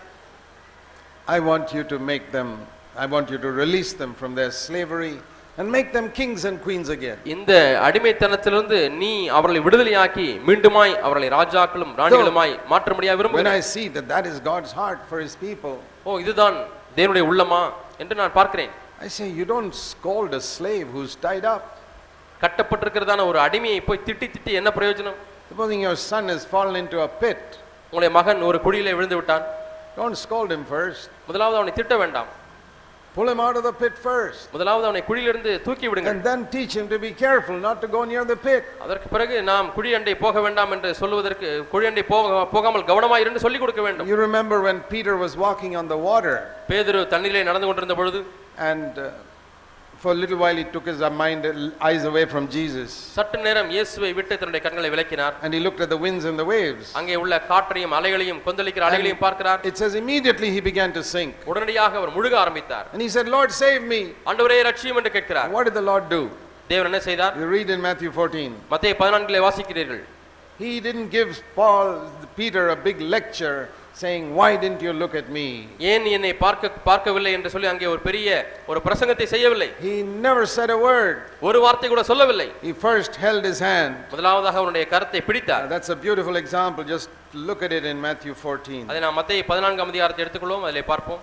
Speaker 1: I want you to make them, I want you to release them from their slavery and make them kings and queens again.
Speaker 2: இந்த அடிமைத்தனத்திலிருந்து நீ அவர்களை விடுதலையாக்கி மீண்டுமாய் அவர்களை ராஜாக்களும் ராணிகளுமாய் மாற்ற முடியா
Speaker 1: When
Speaker 2: விரும்புகிறேன்
Speaker 1: I see that that is God's heart for his people,
Speaker 2: ஓ இதுதான் தேவனுடைய உள்ளமா என்று நான் பார்க்கிறேன்
Speaker 1: I say, you don't scold a slave who's tied up.
Speaker 2: கட்டப்பட்டிருக்கிறதான ஒரு அடிமையை போய் திட்டி திட்டி என்ன பிரயோஜனம்
Speaker 1: Supposing your son has fallen into a pit,
Speaker 2: உங்களுடைய மகன் ஒரு குழியிலே விழுந்து விட்டான்
Speaker 1: don't scold him first.
Speaker 2: முதலாவது அவனை திட்ட வேண்டாம்
Speaker 1: Pull him out of the pit first.
Speaker 2: முதலாவது அவனை குழியிலிருந்து தூக்கி விடுங்கள்
Speaker 1: And then teach him to be careful not to go near the pit.
Speaker 2: அதற்கு பிறகு நாம் குழி அண்டை போக வேண்டாம் என்று சொல்லுவதற்கு குழி அண்டை போக போகாமல் கவனமாய் இருந்து சொல்லிக் கொடுக்க வேண்டும்
Speaker 1: You remember when Peter was walking on the water
Speaker 2: பேதுரு தண்ணீரிலே நடந்து கொண்டிருந்த பொழுது
Speaker 1: and uh, for a little while he took his uh, mind, eyes away from Jesus.
Speaker 2: சற்று நேரம் இயேசுவை விட்டு தன்னுடைய கண்களை விலக்கினார்
Speaker 1: And he looked at the winds and the waves.
Speaker 2: அங்கே உள்ள காற்றையும் அலைகளையும் கொந்தளிக்கிற அலைகளையும் பார்க்கிறார்
Speaker 1: It says immediately he began to sink.
Speaker 2: உடனடியாக அவர் முழுக ஆரம்பித்தார்
Speaker 1: And he said, Lord, save me.
Speaker 2: ஆண்டவரே ரட்சியும் என்று
Speaker 1: And
Speaker 2: கேட்கிறார்
Speaker 1: what did the Lord do?
Speaker 2: தேவன் என்ன செய்தார்
Speaker 1: You read in Matthew 14.
Speaker 2: மத்திய பதினான்கிலே வாசிக்கிறீர்கள்
Speaker 1: He didn't give Paul, Peter, a big lecture saying, Why didn't you look at me?
Speaker 2: ஏன் நீ என்னை பார்க்க பார்க்கவில்லை என்று சொல்லி அங்கே ஒரு பெரிய ஒரு பிரசங்கத்தை செய்யவில்லை
Speaker 1: He never said a word.
Speaker 2: ஒரு வார்த்தை கூட சொல்லவில்லை
Speaker 1: He first held his hand.
Speaker 2: முதலாவதாக அவனுடைய கரத்தை
Speaker 1: Uh,
Speaker 2: பிடித்தார்
Speaker 1: That's a beautiful example. Just look at it in Matthew 14.
Speaker 2: அதை நாம் மத்திய பதினான்காம் அதிகாரத்தை எடுத்துக்கொள்வோம் அதிலே பார்ப்போம்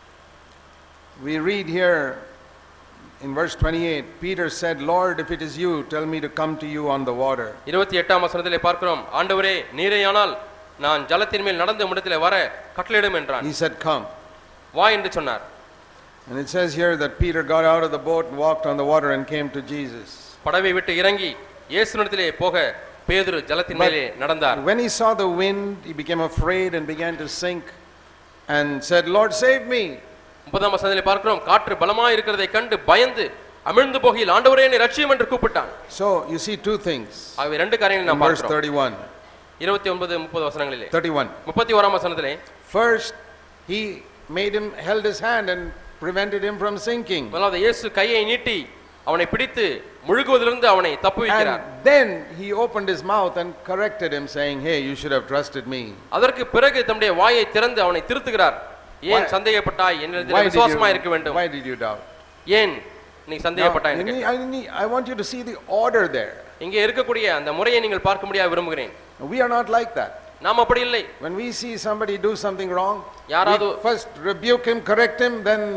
Speaker 1: We read here in verse 28 Peter said, Lord, if it is you, tell me to come to you on the water.
Speaker 2: இருபத்தி எட்டாம் வசனத்திலே பார்க்கிறோம் ஆண்டவரே நீரேயானால் நான் ஜலத்தின் மேல் நடந்த இடத்திலே வர கட்டளையிடும் என்றான்
Speaker 1: He said, Come.
Speaker 2: வா என்று சொன்னார்
Speaker 1: And it says here that Peter got out of the boat and walked on the water and came to Jesus.
Speaker 2: படவை விட்டு இறங்கி இயேசுனிடத்திலே போக பேதுரு ஜலத்தின்
Speaker 1: But
Speaker 2: மேலே நடந்தார்
Speaker 1: when he saw the wind, he became afraid and began to sink and said, Lord, save me.
Speaker 2: முப்பதாம் வசனத்திலே பார்க்கிறோம் காற்று பலமாய் இருக்கிறதை கண்டு பயந்து அமிழ்ந்து போகையில் ஆண்டவரே என்னை ரட்சியும் என்று கூப்பிட்டான்
Speaker 1: So you see two things.
Speaker 2: ஆகவே ரெண்டு காரியங்களை
Speaker 1: In
Speaker 2: நாம்
Speaker 1: verse
Speaker 2: பார்க்கிறோம்
Speaker 1: 31.
Speaker 2: இருபத்தி ஒன்பது முப்பது வசனங்களிலே
Speaker 1: 31.
Speaker 2: முப்பத்தி ஓராம் வசனத்திலே
Speaker 1: First, he made him, held his hand and prevented him from sinking.
Speaker 2: முதலாவது இயேசு கையை நீட்டி அவனை பிடித்து முழுகுவதிலிருந்து அவனை தப்புவிக்கிறார்
Speaker 1: And then he opened his mouth and corrected him, saying, Hey, you should have trusted me.
Speaker 2: அதற்கு பிறகு தம்முடைய வாயை திறந்து அவனை திருத்துகிறார் ஏன்
Speaker 1: Why-
Speaker 2: சந்தேகப்பட்டாய்
Speaker 1: Why
Speaker 2: என்னிடத்தில்
Speaker 1: did,
Speaker 2: விசுவாசமா இருக்க
Speaker 1: you,
Speaker 2: வேண்டும்
Speaker 1: why did you doubt?
Speaker 2: ஏன் நீ
Speaker 1: Now,
Speaker 2: சந்தேகப்பட்டாய்
Speaker 1: you
Speaker 2: என்று
Speaker 1: need- I, need- I want you to see the order there.
Speaker 2: இங்கே இருக்கக்கூடிய அந்த முறையை நீங்கள் பார்க்க முடியாது விரும்புகிறேன்
Speaker 1: We are not like that.
Speaker 2: நாம் அப்படி இல்லை
Speaker 1: When we see somebody do something wrong,
Speaker 2: யாராவது-
Speaker 1: we first rebuke him, correct him, then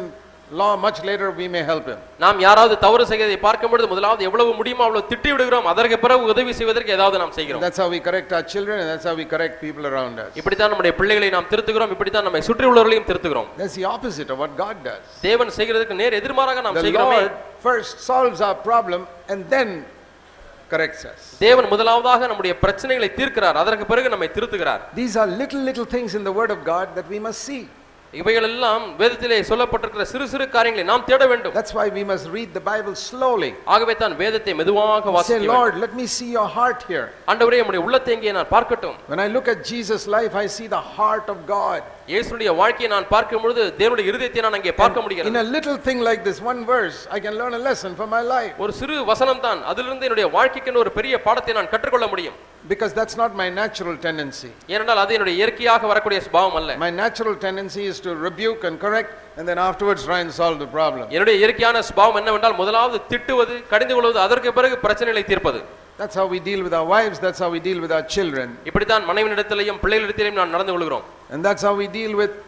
Speaker 1: Law, much later we may help him.
Speaker 2: நாம் யாராவது தவறு செய்வதை பார்க்கும் பொழுது முதலாவது எவ்வளவு முடியுமோ அவ்வளவு திட்டி விடுகிறோம் அதற்கு பிறகு உதவி செய்வதற்கு ஏதாவது நாம் செய்கிறோம்
Speaker 1: That's how we correct our children and that's how we correct people around us.
Speaker 2: இப்படித்தான் நம்முடைய பிள்ளைகளை நாம் திருத்துகிறோம் இப்படித்தான் நம்மை சுற்றி உள்ளவர்களையும் திருத்துகிறோம்
Speaker 1: That's the opposite of what God does.
Speaker 2: தேவன் செய்கிறதுக்கு நேர் எதிர்மாறாக நாம்
Speaker 1: The
Speaker 2: செய்கிறோமே
Speaker 1: Lord first solves our problem and then corrects us.
Speaker 2: தேவன் முதலாவதாக நம்முடைய பிரச்சனைகளை தீர்க்கிறார் அதற்கு பிறகு நம்மை திருத்துகிறார்
Speaker 1: These are little, little things in the Word of God that we must see.
Speaker 2: இவைகள் எல்லாம் வேதத்திலே சொல்லப்பட்டிருக்கிற சிறு சிறு காரியங்களை நாம் தேட வேண்டும்
Speaker 1: That's why we must read the Bible slowly.
Speaker 2: ஆகவே தான் வேதத்தை மெதுவாக
Speaker 1: Say,
Speaker 2: வாசிக்க வேண்டும்.
Speaker 1: Lord, let me see your heart here.
Speaker 2: ஆண்டவரே நம்முடைய உள்ளத்தை இங்கே நான் பார்க்கட்டும்
Speaker 1: When I look at Jesus' life, I see the heart of God.
Speaker 2: இயேசுடைய வாழ்க்கையை நான் பார்க்கும் பொழுது தேவனுடைய இருதயத்தை நான் அங்கே பார்க்க
Speaker 1: In
Speaker 2: முடிகிறது
Speaker 1: a little thing like this, one verse, I can learn a lesson for my life.
Speaker 2: ஒரு சிறு வசனம் தான் அதிலிருந்து என்னுடைய வாழ்க்கைக்கு ஒரு பெரிய பாடத்தை நான் கற்றுக்கொள்ள முடியும்
Speaker 1: Because that's not my natural tendency.
Speaker 2: ஏனென்றால் அது என்னுடைய இயற்கையாக வரக்கூடிய சுபாவம் அல்ல
Speaker 1: My natural tendency is to rebuke and correct and then afterwards try and solve the problem.
Speaker 2: என்னுடைய இயற்கையான சுபாவம் என்னவென்றால் முதலாவது திட்டுவது கடிந்து கொள்வது அதற்கு பிறகு பிரச்சனைகளை தீர்ப்பது
Speaker 1: That's how we deal with our wives, that's how we deal with our children,
Speaker 2: இப்படித்தான் மனைவியிடத்திலையும் பிள்ளைகளிடத்திலையும் நான் நடந்து கொள்கிறோம்
Speaker 1: and that's how we deal with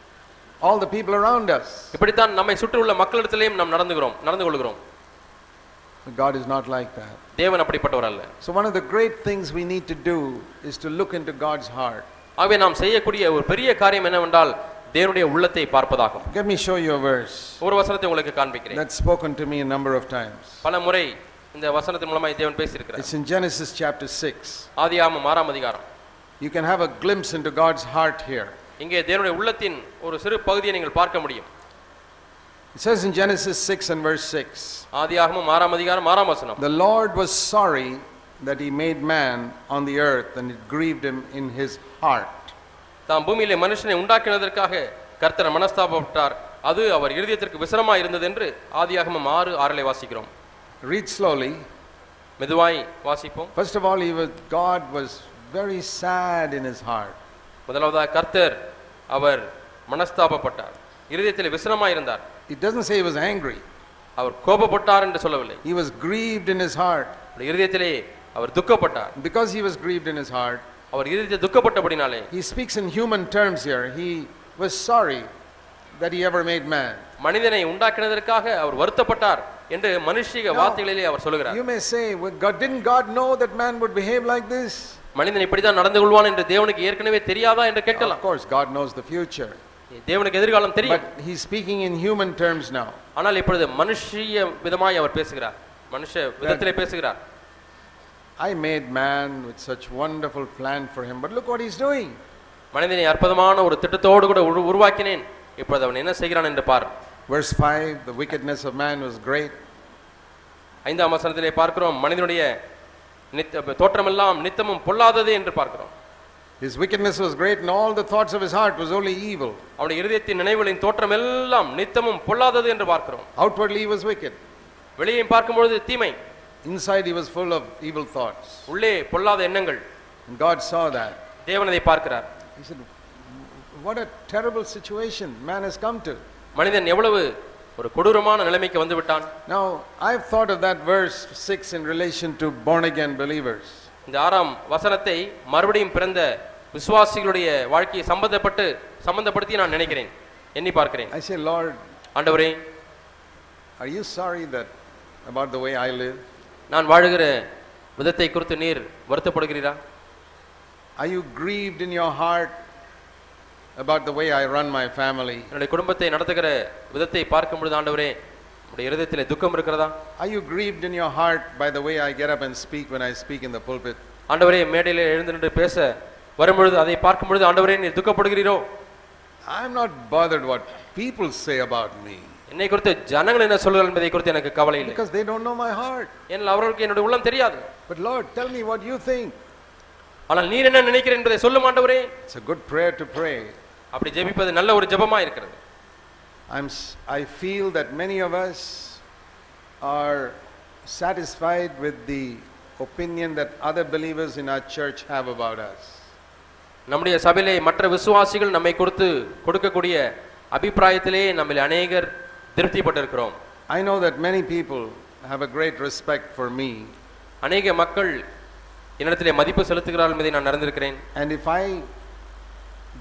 Speaker 1: all the people around us.
Speaker 2: இப்படித்தான் நம்மை சுற்றியுள்ள மக்களிடத்திலையும் நாம் நடந்துகிறோம் நடந்து கொள்கிறோம்
Speaker 1: But God is not like that.
Speaker 2: தேவன் அப்படிப்பட்டவர் அல்ல
Speaker 1: So, one of the great things we need to do is to look into God's heart.
Speaker 2: ஆகவே நாம் செய்யக்கூடிய ஒரு பெரிய காரியம் என்னவென்றால் தேவனுடைய உள்ளத்தை பார்ப்பதாகும்
Speaker 1: Let me show you a verse
Speaker 2: ஒரு வசனத்தை உங்களுக்கு காண்பிக்கிறேன்
Speaker 1: that's spoken to me a number of times.
Speaker 2: பல முறை இந்த வசனத்தின் மூலமாய் தேவன் பேசியிருக்கிறார்
Speaker 1: It's in Genesis chapter 6.
Speaker 2: ஆதியாகமம் ஆறாம் அதிகாரம்
Speaker 1: You can have a glimpse into God's heart here.
Speaker 2: இங்கே தேவனுடைய உள்ளத்தின் ஒரு சிறு பகுதியை நீங்கள் பார்க்க முடியும்
Speaker 1: It says in Genesis 6 and verse 6
Speaker 2: ஆதியாகமம் ஆறாம் அதிகாரம் ஆறாம் வசனம்
Speaker 1: The Lord was sorry that he made man on the earth and it grieved him in his heart.
Speaker 2: தாம் பூமியிலே மனுஷனை உண்டாக்கினதற்காக கர்த்தர் மனஸ்தாபப்பட்டார் அது அவர் இருதயத்திற்கு விசனமா இருந்தது என்று ஆதியாகமம் ஆறு ஆறிலே வாசிக்கிறோம்
Speaker 1: Read slowly.
Speaker 2: மெதுவாய் வாசிப்போம்
Speaker 1: First of all, he was, God was very sad in his heart.
Speaker 2: முதலாவதாக கர்த்தர் அவர் மனஸ்தாபப்பட்டார் இருதயத்தில் விசனமா இருந்தார்
Speaker 1: It doesn't say he was angry,
Speaker 2: அவர் கோபப்பட்டார் என்று சொல்லவில்லை
Speaker 1: he was grieved in his heart.
Speaker 2: அவருடைய இருதயத்திலே அவர் துக்கப்பட்டார்
Speaker 1: Because he was grieved in his heart,
Speaker 2: அவர் இருதயத்தை துக்கப்பட்டபடினாலே
Speaker 1: he speaks in human terms here. He was sorry that he ever made man.
Speaker 2: மனிதனை உண்டாக்கினதற்காக அவர் வருத்தப்பட்டார் என்று மனுஷிக வார்த்தைகளிலே அவர் சொல்லுகிறார்
Speaker 1: You may say, well, God, didn't God know that man would behave like this?
Speaker 2: மனிதன் இப்படித்தான் நடந்து கொள்வான் என்று தேவனுக்கு ஏற்கனவே தெரியாதா என்று
Speaker 1: Of
Speaker 2: கேட்கலாம்
Speaker 1: course, God knows the future.
Speaker 2: தேவனுக்கு எதிர்காலம் தெரியும்
Speaker 1: But he's speaking in human terms now.
Speaker 2: ஆனால் இப்பொழுது மனுஷிய விதமாய் அவர் பேசுகிறார் மனுஷ விதத்திலே பேசுகிறார்
Speaker 1: I made man with such wonderful plan for him, but look what he's doing.
Speaker 2: மனிதனை அற்புதமான ஒரு திட்டத்தோடு கூட உரு- உருவாக்கினேன் இப்பொழுது அவன் என்ன செய்கிறான் என்று பார்
Speaker 1: Verse 5 The wickedness of man was great,
Speaker 2: ஐந்தாம் வசனத்திலே பார்க்கிறோம் மனிதனுடைய நித்த தோற்றமெல்லாம் நித்தமும் பொல்லாதது என்று பார்க்கிறோம்
Speaker 1: his wickedness was great, and all the thoughts of his heart was only evil.
Speaker 2: அவனுடைய இருதயத்தின் நினைவுகளின் தோற்றம் எல்லாம் நித்தமும் பொல்லாதது என்று பார்க்கிறோம்
Speaker 1: Outwardly, he was wicked.
Speaker 2: வெளியே பார்க்கும்பொழுது தீமை
Speaker 1: Inside, he was full of evil thoughts.
Speaker 2: உள்ளே பொல்லாத எண்ணங்கள்
Speaker 1: And God saw that.
Speaker 2: தேவன் அதை பார்க்கிறார்
Speaker 1: He said, What a terrible situation man has come to.
Speaker 2: மனிதன் எவ்வளவு ஒரு கொடூரமான நிலைமைக்கு வந்து விட்டான்
Speaker 1: Now, I've thought of that verse 6 in relation to born again believers.
Speaker 2: இந்த ஆறாம் வசனத்தை மறுபடியும் பிறந்த விசுவாசிகளுடைய வாழ்க்கையை சம்பந்தப்பட்டு சம்பந்தப்படுத்தி நான் நினைக்கிறேன் எண்ணி பார்க்கிறேன்
Speaker 1: I say, Lord,
Speaker 2: ஆண்டவரே
Speaker 1: are you sorry that about the way I live?
Speaker 2: நான் வாழுகிற விதத்தை குறித்து நீர் வருத்தப்படுகிறீரா
Speaker 1: Are you grieved in your heart about the way I run my family?
Speaker 2: என்னுடைய குடும்பத்தை நடத்துகிற விதத்தை பார்க்கும் பொழுது ஆண்டவரே உடைய இருதயத்திலே துக்கம் இருக்கிறதா
Speaker 1: Are you grieved in your heart by the way I get up and speak when I speak in the pulpit?
Speaker 2: ஆண்டவரே மேடையிலே எழுந்து நின்று பேச வரும்பொழுது அதை பார்க்கும் பொழுது ஆண்டவரே நீர் துக்கப்படுகிறீரோ
Speaker 1: I'm not bothered what people say about me
Speaker 2: என்னை குறித்து ஜனங்கள் என்ன சொல்லுங்கள் என்பதை குறித்து எனக்கு கவலை இல்லை
Speaker 1: because they don't know my heart.
Speaker 2: ஏனால் அவர்களுக்கு என்னுடைய உள்ளம் தெரியாது
Speaker 1: But Lord, tell me what you think.
Speaker 2: ஆனால் நீர் என்ன நினைக்கிறேன் என்பதை சொல்லும் ஆண்டவரே
Speaker 1: It's a good prayer to pray.
Speaker 2: அப்படி ஜெபிப்பது நல்ல ஒரு ஜெபமா இருக்கிறது
Speaker 1: I'm, s- I feel that many of us are satisfied with the opinion that other believers in our church have about us.
Speaker 2: நம்முடைய சபையிலே மற்ற விசுவாசிகள் நம்மை குறித்து கொடுக்கக்கூடிய அபிப்பிராயத்திலே நம்மில் அநேகர் திருப்திப்பட்டிருக்கிறோம்
Speaker 1: I know that many people have a great respect for me,
Speaker 2: அநேக மக்கள் என்னிடத்திலே மதிப்பு செலுத்துகிறார்கள் என்பதை நான் அறிந்திருக்கிறேன்
Speaker 1: and if I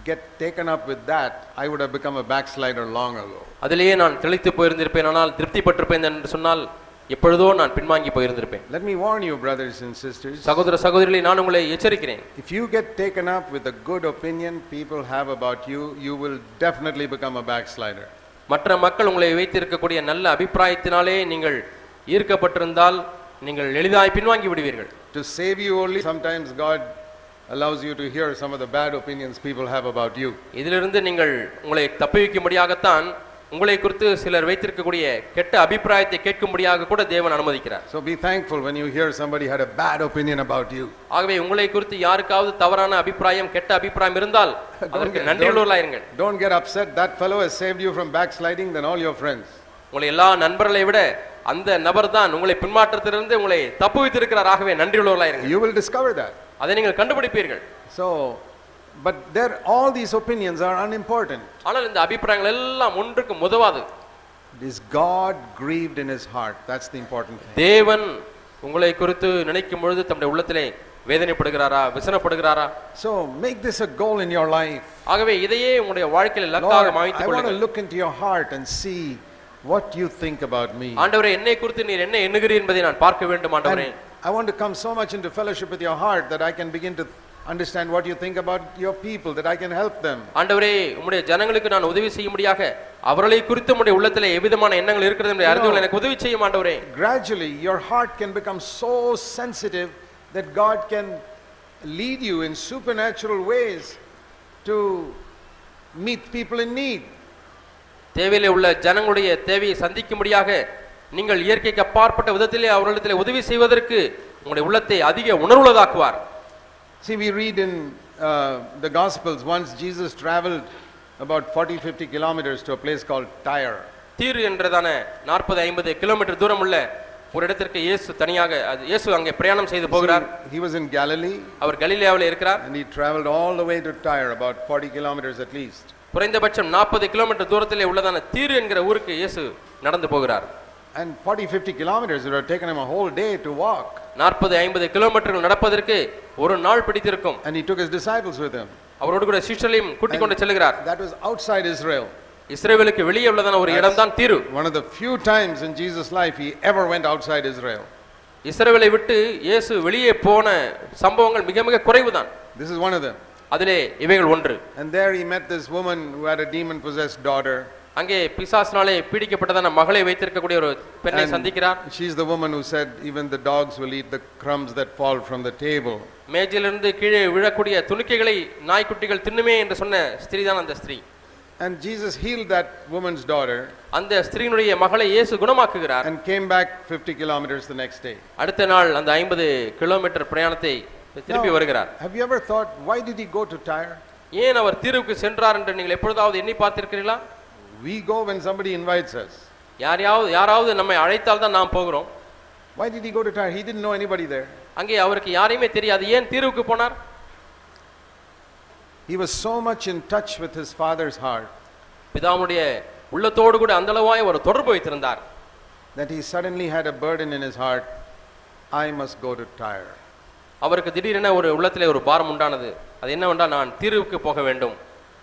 Speaker 1: get taken up with that, I would have become a backslider long ago.
Speaker 2: அதிலேயே நான் திளைத்து போயிருந்திருப்பேன் ஆனால் திருப்திப்பட்டிருப்பேன் என்று சொன்னால் எப்பொழுதோ நான் பின்வாங்கி போயிருந்திருப்பேன்
Speaker 1: Let me warn you, brothers and sisters.
Speaker 2: சகோதர சகோதரிகளை நான் உங்களை எச்சரிக்கிறேன்
Speaker 1: If you get taken up with the good opinion people have about you, you will definitely become a backslider.
Speaker 2: மற்ற மக்கள் உங்களை வைத்திருக்கக்கூடிய நல்ல அபிப்பிராயத்தினாலே நீங்கள் ஈர்க்கப்பட்டிருந்தால் நீங்கள் எளிதாய் பின்வாங்கி விடுவீர்கள்
Speaker 1: To save you only, sometimes God allows you to hear some of the bad opinions people have about you.
Speaker 2: இதிலிருந்து நீங்கள் உங்களை தப்புவிக்கும்படியாகத்தான் உங்களை குறித்து சிலர் வைத்திருக்கக்கூடிய கெட்ட அபிப்பிராயத்தை கேட்கும்படியாக கூட தேவன் அனுமதிக்கிறார்
Speaker 1: So be thankful when you hear somebody had a bad opinion about you.
Speaker 2: ஆகவே உங்களை குறித்து யாருக்காவது தவறான அபிப்பிராயம் கெட்ட அபிப்பிராயம் இருந்தால் அதற்கு
Speaker 1: get-
Speaker 2: நன்றியுள்ளவர்களாயிருங்கள்
Speaker 1: Don't get upset. That fellow has saved you from backsliding than all your friends.
Speaker 2: உங்களை எல்லா நண்பர்களை விட அந்த நபர் தான் உங்களை பின்மாற்றத்திலிருந்து உங்களை தப்புவித்திருக்கிறார் ஆகவே நன்றியுள்ளவர்களாயிருங்கள்
Speaker 1: You will discover that.
Speaker 2: அதை நீங்கள் கண்டுபிடிப்பீர்கள்
Speaker 1: So, but there, all these opinions are unimportant.
Speaker 2: ஆனால் இந்த அபிப்பிராயங்கள் எல்லாம் ஒன்றுக்கு உதவாது
Speaker 1: Is God grieved in his heart? That's the important thing.
Speaker 2: தேவன் உங்களை குறித்து நினைக்கும் பொழுது தம்முடைய உள்ளத்திலே வேதனைப்படுகிறாரா விசனப்படுகிறாரா
Speaker 1: So make this a goal in your life.
Speaker 2: ஆகவே இதையே உங்களுடைய வாழ்க்கையில்
Speaker 1: Lord,
Speaker 2: இலக்காக அமைத்துக்
Speaker 1: I want to
Speaker 2: கொள்ளுங்கள்
Speaker 1: look into your heart and see what you think about me.
Speaker 2: ஆண்டவரே என்னை குறித்து நீர் என்ன எண்ணுகிறீர் என்பதை நான் பார்க்க வேண்டும் ஆண்டவரே
Speaker 1: And I want to come so much into fellowship with your heart that I can begin to understand what you think about your people, that I can help them.
Speaker 2: ஆண்டவரே உம்முடைய ஜனங்களுக்கு நான் உதவி செய்யும்படியாக அவர்களை குறித்து உம்முடைய உள்ளத்திலே எவ்விதமான எண்ணங்கள் இருக்கிறது என்று அறிந்து கொள்ள எனக்கு உதவி செய்யும் ஆண்டவரே
Speaker 1: Gradually, your heart can become so sensitive that God can lead you in supernatural ways to meet people in need.
Speaker 2: தேவையிலே உள்ள ஜனங்களுடைய தேவையை சந்திக்கும்படியாக நீங்கள் இயற்கைக்கு அப்பாற்பட்ட விதத்திலே அவர்களிடத்திலே உதவி செய்வதற்கு உங்களுடைய உள்ளத்தை அதிக உணர்வுள்ளதாக்குவார்
Speaker 1: See, we read in uh, the Gospels once Jesus traveled about 40 50 kilometers to a place called Tyre.
Speaker 2: தீரு என்றதான நாற்பது ஐம்பது கிலோமீட்டர் தூரம் உள்ள ஒரு இடத்திற்கு இயேசு தனியாக அது இயேசு அங்கே பிரயாணம் செய்து போகிறார்
Speaker 1: See, he was in Galilee
Speaker 2: அவர் கலிலேயாவில் இருக்கிறார்
Speaker 1: and he traveled all the way to Tyre, about 40 kilometers at least.
Speaker 2: குறைந்தபட்சம் நாற்பது கிலோமீட்டர் தூரத்திலே உள்ளதான தீரு என்கிற ஊருக்கு இயேசு நடந்து போகிறார்
Speaker 1: And 40 50 kilometers, it would have taken him a whole day to walk.
Speaker 2: நாற்பது ஐம்பது கிலோமீட்டர்கள் நடப்பதற்கு ஒரு நாள் பிடித்திருக்கும்
Speaker 1: And he took his disciples with him.
Speaker 2: அவரோடு கூட சிஷ்டலையும் கூட்டிக் கொண்டு செல்கிறார்
Speaker 1: That was outside Israel.
Speaker 2: இஸ்ரேவேலுக்கு வெளியே உள்ளதான ஒரு இடம்தான் தீரு
Speaker 1: One of the few times in Jesus' life he ever went outside Israel.
Speaker 2: இஸ்ரவேலை விட்டு இயேசு வெளியே போன சம்பவங்கள் மிக மிக குறைவுதான்
Speaker 1: This is one of them.
Speaker 2: அதிலே இவைகள் ஒன்று
Speaker 1: And there he met this woman who had a demon possessed daughter.
Speaker 2: அங்கே பிசாசினாலே பீடிக்கப்பட்டதான மகளை வைத்திருக்கக்கூடிய ஒரு பெண்ணை
Speaker 1: And
Speaker 2: சந்திக்கிறார்
Speaker 1: she's the woman who said, Even the dogs will eat the crumbs that fall from the table.
Speaker 2: மேஜிலிருந்து கீழே விழக்கூடிய துணிக்கைகளை நாய்க்குட்டிகள் தின்னுமே என்று சொன்ன ஸ்திரீ தான் அந்த ஸ்திரீ
Speaker 1: And Jesus healed that woman's daughter
Speaker 2: அந்த ஸ்திரீனுடைய மகளை இயேசு குணமாக்குகிறார்
Speaker 1: and came back 50 kilometers the next day.
Speaker 2: அடுத்த நாள் அந்த ஐம்பது கிலோமீட்டர் பிரயாணத்தை திருப்பி
Speaker 1: Now,
Speaker 2: வருகிறார்
Speaker 1: Have you ever thought, why did he go to Tyre?
Speaker 2: ஏன் அவர் தீர்வுக்கு சென்றார் என்று நீங்கள் எப்பொழுதாவது எண்ணி பார்த்திருக்கிறீர்களா
Speaker 1: We go when somebody invites us.
Speaker 2: யாரையாவது யாராவது நம்மை அழைத்தால் தான் நாம் போகிறோம்
Speaker 1: Why did he go to Tyre? He didn't know anybody there.
Speaker 2: அங்கே அவருக்கு யாரையுமே தெரியாது ஏன் தீர்வுக்கு போனார்
Speaker 1: He was so much in touch with his father's heart
Speaker 2: பிதாவுடைய உள்ளத்தோடு கூட அந்த அளவாய் ஒரு தொடர்பு வைத்திருந்தார்
Speaker 1: that he suddenly had a burden in his heart I must go to Tyre.
Speaker 2: அவருக்கு திடீரென ஒரு உள்ளத்திலே ஒரு பாரம் உண்டானது அது என்னவென்றால் நான் தீர்வுக்கு போக வேண்டும்